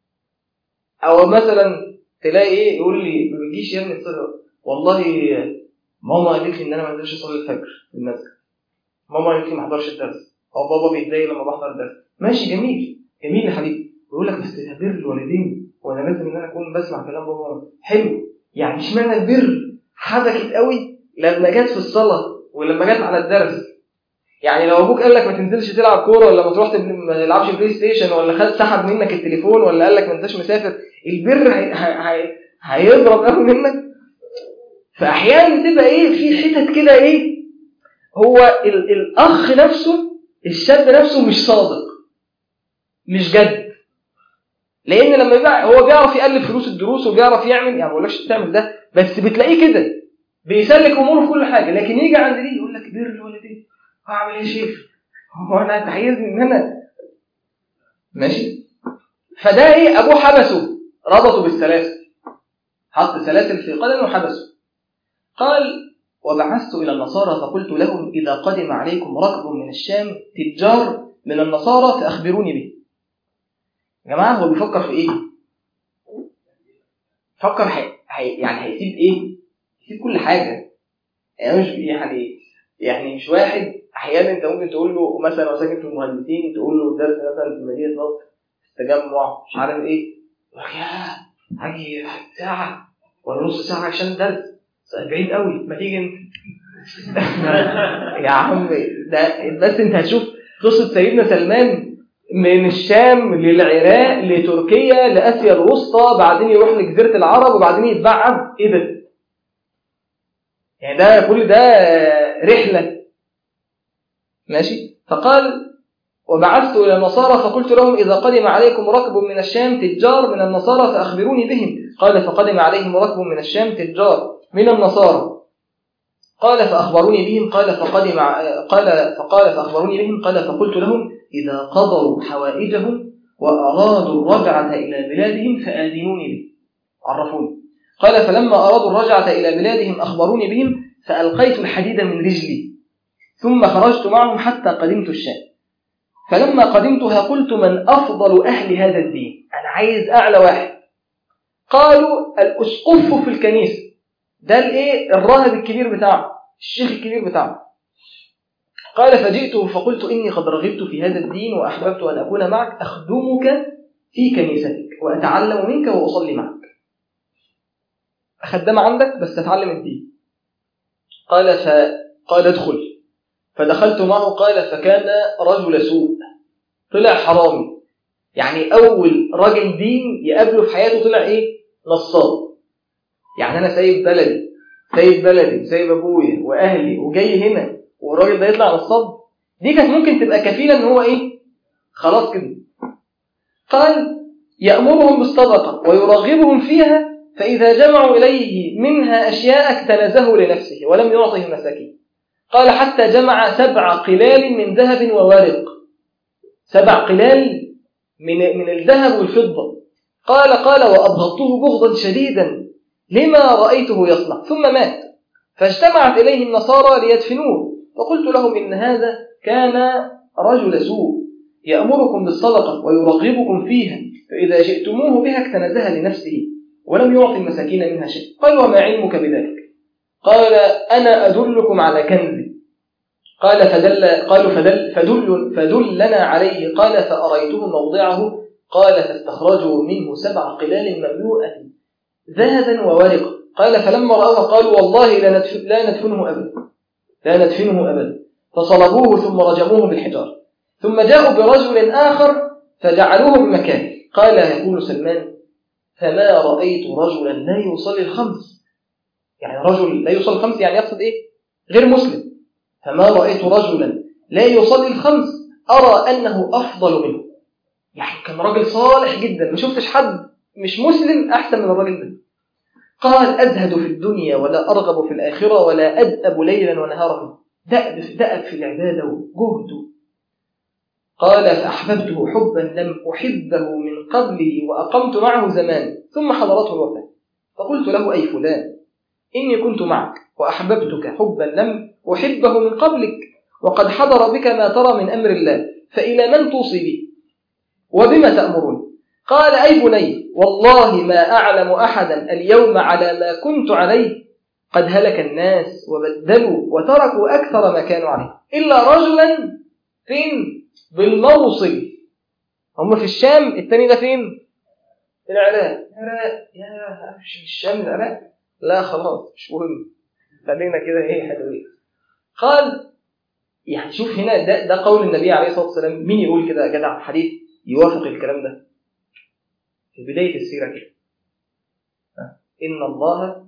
او مثلا تلاقي ايه يقول لي ما بتجيش يا ابني تصلي والله ماما قالت لي ان انا ما اقدرش اصلي الفجر في المسجد ماما قالت لي ما احضرش الدرس او بابا بيتضايق لما بحضر الدرس ماشي جميل جميل يا حبيبي بيقول لك بس ده بر الوالدين وانا لازم ان انا اكون بسمع كلام بابا وماما حلو يعني اشمعنى البر حبكت قوي لما جت في الصلاه ولما جت على الدرس يعني لو ابوك قال لك ما تنزلش تلعب كوره ولا ما تروح تب- ما تلعبش بلاي ستيشن ولا خد سحب منك التليفون ولا قال لك ما انتش مسافر البر هي... هي... هي... هيضرب قوي منك فاحيانا تبقى ايه في حتت كده ايه هو ال... الاخ نفسه الشاب نفسه مش صادق مش جد لان لما يبقى هو بيعرف يالف فلوس الدروس وبيعرف يعمل يعني ما بقولكش تعمل ده بس بتلاقيه كده بيسلك اموره في كل حاجه لكن يجي عند دي يقول لك بر الوالدين هعمل ايه يا شيخ هو انا انت عايزني ان انا ماشي فده ايه ابوه حبسه ربطه بالسلاسل حط سلاسل في قدمه وحبسه قال وبعثت إلى النصارى فقلت لهم إذا قدم عليكم ركب من الشام تجار من النصارى فأخبروني به يا جماعة هو بيفكر في إيه؟ فكر حي... حي... يعني هيسيب إيه؟ يسيب كل حاجة يعني مش يعني يعني مش واحد أحيانا أنت ممكن تقول له مثلا لو ساكن في المهندسين تقول له درس مثلا في مدينة نصر في التجمع مش عارف إيه يقول لك يا هاجي ساعة ولا نص ساعة عشان درس بعيد قوي ما تيجي انت يا عم ده بس انت هتشوف قصه سيدنا سلمان من الشام للعراق لتركيا لاسيا الوسطى بعدين يروح لجزيره العرب وبعدين يتبعد ايه ده؟ يعني ده كل ده رحله ماشي فقال وبعثت الى النصارى فقلت لهم اذا قدم عليكم ركب من الشام تجار من النصارى فاخبروني بهم قال فقدم عليهم ركب من الشام تجار من النصارى قال فأخبروني بهم قال فقدم قال فقال فأخبروني بهم قال فقلت لهم إذا قضوا حوائجهم وأرادوا الرجعة إلى بلادهم فآذنوني به عرفوني قال فلما أرادوا الرجعة إلى بلادهم أخبروني بهم فألقيت الحديد من رجلي ثم خرجت معهم حتى قدمت الشام فلما قدمتها قلت من أفضل أهل هذا الدين أنا عايز أعلى واحد قالوا الأسقف في الكنيسة ده الايه الراهب الكبير بتاعه الشيخ الكبير بتاعه قال فجئته فقلت إني قد رغبت في هذا الدين وأحببت أن أكون معك أخدمك في كنيستك وأتعلم منك وأصلي معك أخدم عندك بس أتعلم الدين قال فقال ادخل فدخلت معه قال فكان رجل سوء طلع حرامي يعني أول راجل دين يقابله في حياته طلع إيه نصاب يعني أنا سايب بلدي سايب بلدي سايب أبويا وأهلي وجاي هنا والراجل ده يطلع نصاب دي كانت ممكن تبقى كفيلة إن هو إيه خلاص كده قال يأمرهم بالصدقة ويرغبهم فيها فإذا جمعوا إليه منها أشياء اكتنزه لنفسه ولم يعطه المساكين قال حتى جمع سبع قلال من ذهب وورق سبع قلال من من الذهب والفضة قال قال وأبغضته بغضا شديدا لما رأيته يصنع ثم مات فاجتمعت إليه النصارى ليدفنوه فقلت لهم إن هذا كان رجل سوء يأمركم بالصدقة ويرغبكم فيها فإذا جئتموه بها اكتنزها لنفسه ولم يعطي المساكين منها شيء قال وما علمك بذلك قال أنا أدلكم على كنز قال فدل قالوا فدل فدل فدلنا عليه قال فأريته موضعه قال فاستخرجوا منه سبع قلال مملوءة ذهبا وورقا قال فلما رأوها قالوا والله لا, ندفن لا ندفنه أبدا لا ندفنه أبدا فصلبوه ثم رجموه بالحجار ثم جاءوا برجل آخر فجعلوه بمكانه قال يقول سلمان فما رأيت رجلا لا يصلي الخمس يعني رجل لا يصلي الخمس يعني يقصد إيه غير مسلم فما رأيت رجلا لا يصلي الخمس أرى أنه أفضل منه يعني كان راجل صالح جدا ما شفتش حد مش مسلم أحسن من الراجل ده قال أزهد في الدنيا ولا أرغب في الآخرة ولا أدأب ليلا ونهارا دأب في, دأب في العبادة وجهد قال فأحببته حبا لم أحبه من قبله وأقمت معه زمان ثم حضرته الوفاة فقلت له أي فلان إني كنت معك وأحببتك حبا لم أحبه من قبلك وقد حضر بك ما ترى من أمر الله فإلى من توصي بي وبما تأمرون قال أي بني والله ما أعلم أحدا اليوم على ما كنت عليه قد هلك الناس وبدلوا وتركوا أكثر ما كانوا عليه إلا رجلا فين بالموصل هم في الشام التاني ده فين في العراق العراق يا مش الشام العراق لا خلاص مش مهم خلينا كده ايه حلوين قال يعني شوف هنا ده, ده قول النبي عليه الصلاه والسلام مين يقول كده يا جدع حديث يوافق الكلام ده في بدايه السيره كده ان الله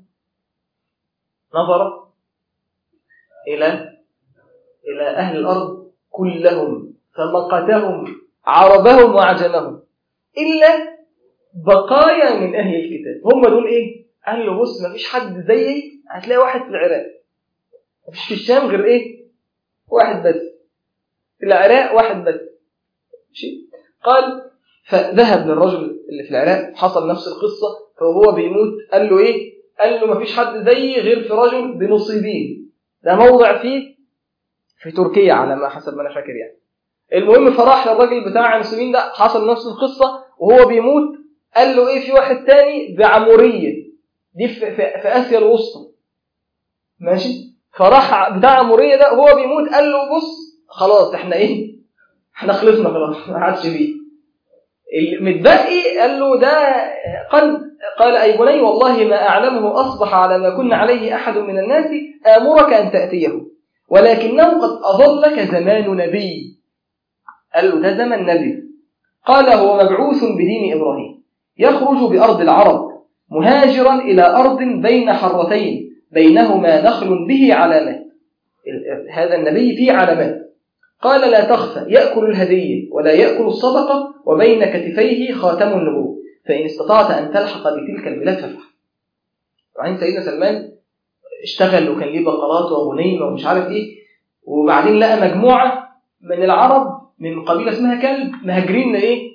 نظر الى الى اهل الارض كلهم فمقتهم عربهم وعجمهم إلا بقايا من أهل الكتاب هم دول إيه؟ قال له بص مفيش حد زيي هتلاقي واحد في العراق مفيش في الشام غير إيه؟ واحد بس في العراق واحد بس ماشي قال فذهب للرجل اللي في العراق حصل نفس القصة فهو بيموت قال له إيه؟ قال له مفيش حد زيي غير في رجل بنصيبين ده موضع فيه في تركيا على ما حسب ما أنا فاكر يعني المهم فراح للراجل بتاع المسلمين ده حصل نفس القصة وهو بيموت قال له ايه في واحد تاني بعمورية دي في, في, في آسيا الوسطى ماشي فراح بتاع عمورية ده وهو بيموت قال له بص خلاص احنا ايه احنا خلصنا خلاص ما عادش بيه المتبقي قال له ده قال قال أي بني والله ما أعلمه أصبح على ما كنا عليه أحد من الناس آمرك أن تأتيه ولكنه قد أظلك زمان نبي قال له ده زمن نبي قال هو مبعوث بدين إبراهيم يخرج بأرض العرب مهاجرا إلى أرض بين حرتين بينهما نخل به علامات هذا النبي فيه علامات قال لا تخفى يأكل الهدية ولا يأكل الصدقة وبين كتفيه خاتم النبوة فإن استطعت أن تلحق بتلك البلاد فافعل وبعدين سيدنا سلمان اشتغل وكان ليه بقرات وغنيمة ومش عارف ايه وبعدين لقى مجموعة من العرب من قبيلة اسمها كلب مهاجرين لإيه؟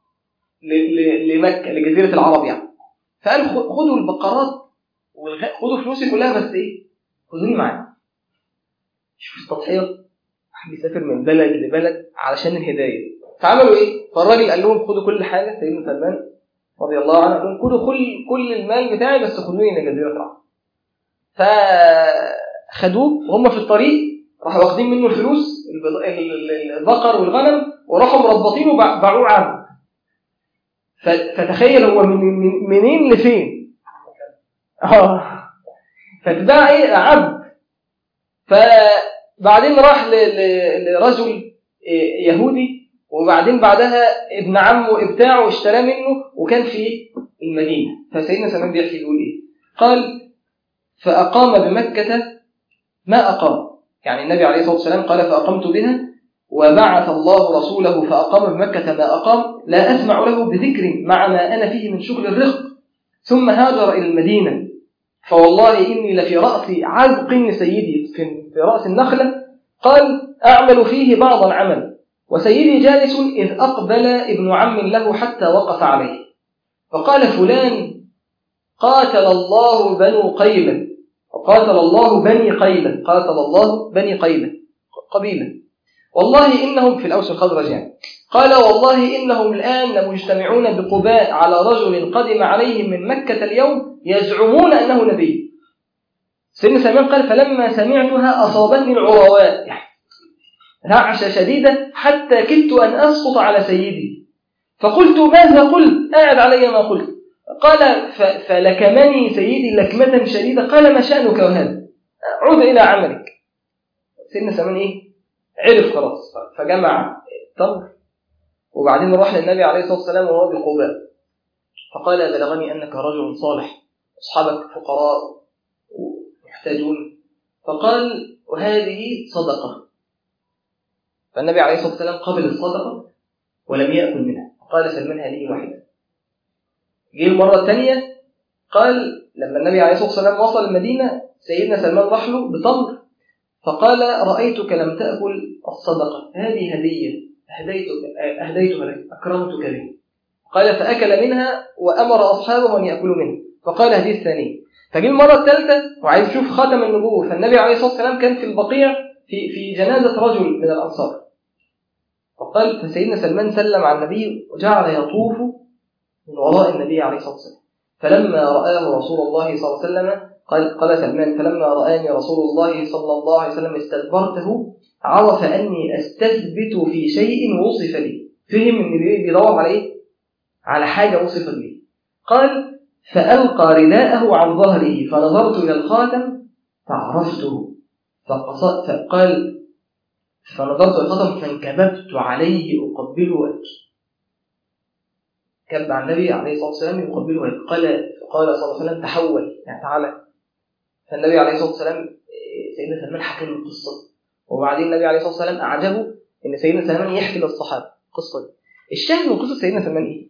لمكة لجزيرة العرب يعني فقال خدوا البقرات خدوا فلوسي كلها بس إيه؟ خدوني معايا شوف التضحية واحد بيسافر من بلد لبلد علشان الهداية فعملوا إيه؟ فالراجل قال لهم خدوا كل حاجة سيدنا سلمان رضي الله عنه قال لهم كلوا كل كل المال بتاعي بس خذوني الى جزيره العرب فخدوه وهم في الطريق راحوا واخدين منه الفلوس البض- ال- ال- البقر والغنم وراحوا مربطينه وباع- باعوه عبد ف- فتخيل هو من من- منين لفين اه فاتباع ايه عبد فبعدين راح ل- ل- لرجل إيه، يهودي وبعدين بعدها ابن عمه بتاعه اشتراه منه وكان في المدينه فسيدنا سلمان بيحكي بيقول ايه قال فاقام بمكه ما اقام يعني النبي عليه الصلاه والسلام قال فاقمت بها وبعث الله رسوله فاقام بمكه ما اقام لا اسمع له بذكر مع ما انا فيه من شغل الرق ثم هاجر الى المدينه فوالله إني لفي رأس عذق سيدي في في رأس النخلة قال أعمل فيه بعض العمل وسيدي جالس إذ أقبل ابن عم له حتى وقف عليه فقال فلان قاتل الله بنو قيلة قاتل الله بني قيلة قاتل الله بني قيلة قبيلة والله إنهم في الأوس الخزرج يعني قال والله إنهم الآن لمجتمعون بقباء على رجل قدم عليهم من مكة اليوم يزعمون أنه نبي سيدنا سلمان قال فلما سمعتها أصابتني العرواء يعني رعشة شديدة حتى كدت أن أسقط على سيدي فقلت ماذا قلت أعد علي ما قلت قال ف- فلكمني سيدي لكمة شديدة قال ما شأنك وهذا عد إلى عملك سيدنا سلمان إيه عرف خلاص فجمع التمر وبعدين راح للنبي عليه الصلاة والسلام وهو بقباء فقال بلغني أنك رجل صالح أصحابك فقراء محتاجون فقال وهذه صدقة فالنبي عليه الصلاة والسلام قبل الصدقة ولم يأكل منها قال سلمان هذه واحدة جه المرة الثانية قال لما النبي عليه الصلاة والسلام وصل المدينة سيدنا سلمان راح له بتمر فقال رأيتك لم تأكل الصدقة هذه هدية أهديتك أهديتها لك أكرمتك به قال فأكل منها وأمر أصحابه أن يأكلوا منها فقال هذه الثانية فجي المرة الثالثة وعايز يشوف خاتم النبوة فالنبي عليه الصلاة والسلام كان في البقيع في في جنازة رجل من الأنصار فقال فسيدنا سلمان سلم على النبي وجعل يطوف من وراء النبي عليه الصلاة والسلام فلما رآه رسول الله صلى الله عليه وسلم قال قال سلمان فلما رآني رسول الله صلى الله عليه وسلم استدبرته عرف أني أستثبت في شيء وصف لي فهم إن بيدور على إيه؟ على حاجة وصفت لي قال فألقى رداءه عن ظهره فنظرت إلى الخاتم فعرفته فقص- فقال فنظرت إلى الخاتم فانكببت عليه أقبله وأبكي كب على النبي عليه الصلاة والسلام يقبله ويبكي قال قال صلى الله عليه وسلم تحول يعني تعالى فالنبي عليه الصلاة والسلام إيه، سيدنا سلمان حكى له القصة وبعدين النبي عليه الصلاة والسلام أعجبه إن سيدنا سلمان يحكي للصحابة القصة دي الشاهد من قصة سيدنا سلمان إيه؟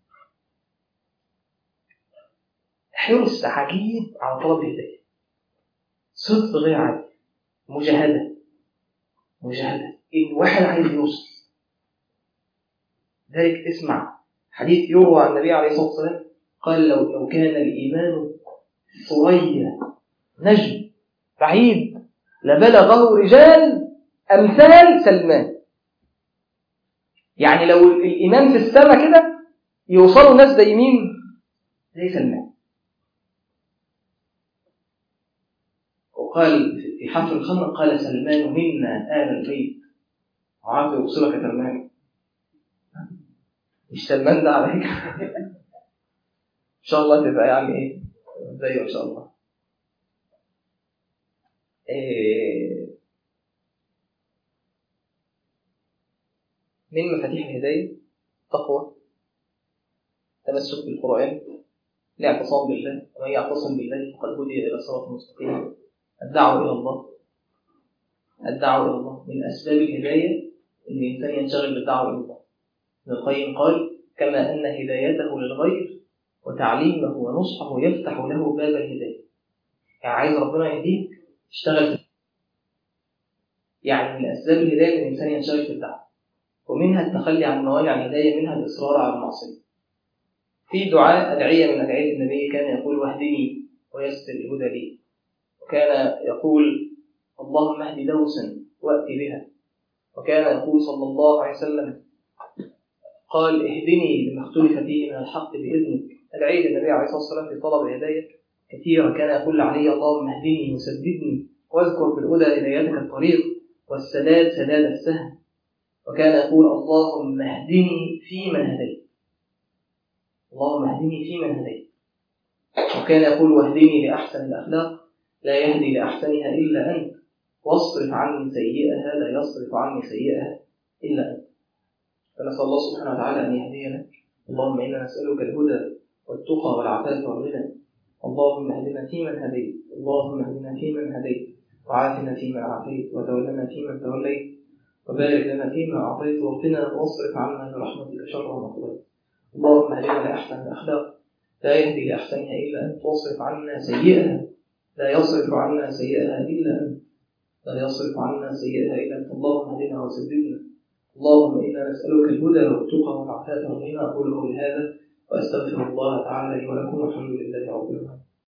حرص عجيب على طلب الهداية صدق غير عادي مجاهدة مجاهدة إن واحد عايز يوصل ذلك اسمع حديث يروى عن النبي عليه الصلاة والسلام قال لو لو كان الإيمان ثريا نجم بعيد لبلغه رجال أمثال سلمان يعني لو الإيمان في السماء كده يوصلوا ناس زي مين؟ زي سلمان وقال في حفل الخندق قال سلمان منا آل البيت وعايز يوصلك يا سلمان مش سلمان ده عليك ان شاء الله تبقى يعني ايه زيه ان شاء الله إيه من مفاتيح الهداية تقوى تمسك بالقرآن الاعتصام بالله ومن يعتصم بالله فقد هدي إلى صراط مستقيم الدعوة إلى الله الدعوة إلى الله من أسباب الهداية أن الإنسان ينشغل بالدعوة إلى الله ابن القيم قال كما أن هدايته للغير وتعليمه ونصحه يفتح له باب الهداية يعني عايز ربنا يهديك اشتغل في يعني من أسباب الهداية أن الإنسان ينشغل في الدعوة ومنها التخلي عن موانع الهداية منها الإصرار على المعصية في دعاء أدعية من أدعية النبي كان يقول واهدني ويسر الهدى لي وكان يقول اللهم اهد دوسا وأت بها وكان يقول صلى الله عليه وسلم قال اهدني لما اختلف فيه من الحق بإذنك العيد النبي عليه الصلاة والسلام في طلب الهداية كثيرا كان يقول علي اللهم اهدني وسددني واذكر بالهدى هدايتك الطريق والسداد سداد السهم وكان يقول اللهم اهدني فيمن هديت اللهم اهدني فيمن هديت وكان يقول واهدني لأحسن الأخلاق لا يهدي لأحسنها إلا أنت واصرف عني سيئها لا يصرف عني سيئها إلا أنت فنسأل الله سبحانه وتعالى أن يهدينا اللهم إنا نسألك الهدى والتقى والعفاف والغنى اللهم اهدنا فيمن هديت اللهم اهدنا فيمن هديت وعافنا فيمن عافيت وتولنا فيمن توليت وبارك لنا فيما أعطيت وقنا واصرف عنا برحمتك شر ما قضيت اللهم اهدنا لأحسن الأخلاق لا يهدي لأحسنها إلا أنت واصرف عنا سيئها لا يصرف عنا سيئها إلا أنت لا يصرف عنا سيئها إلا أنت اللهم اهدنا وسددنا اللهم إنا نسألك الهدى والتقى والعفاف والغنى أقول قولي هذا وأستغفر الله تعالى لي ولكم والحمد لله رب العالمين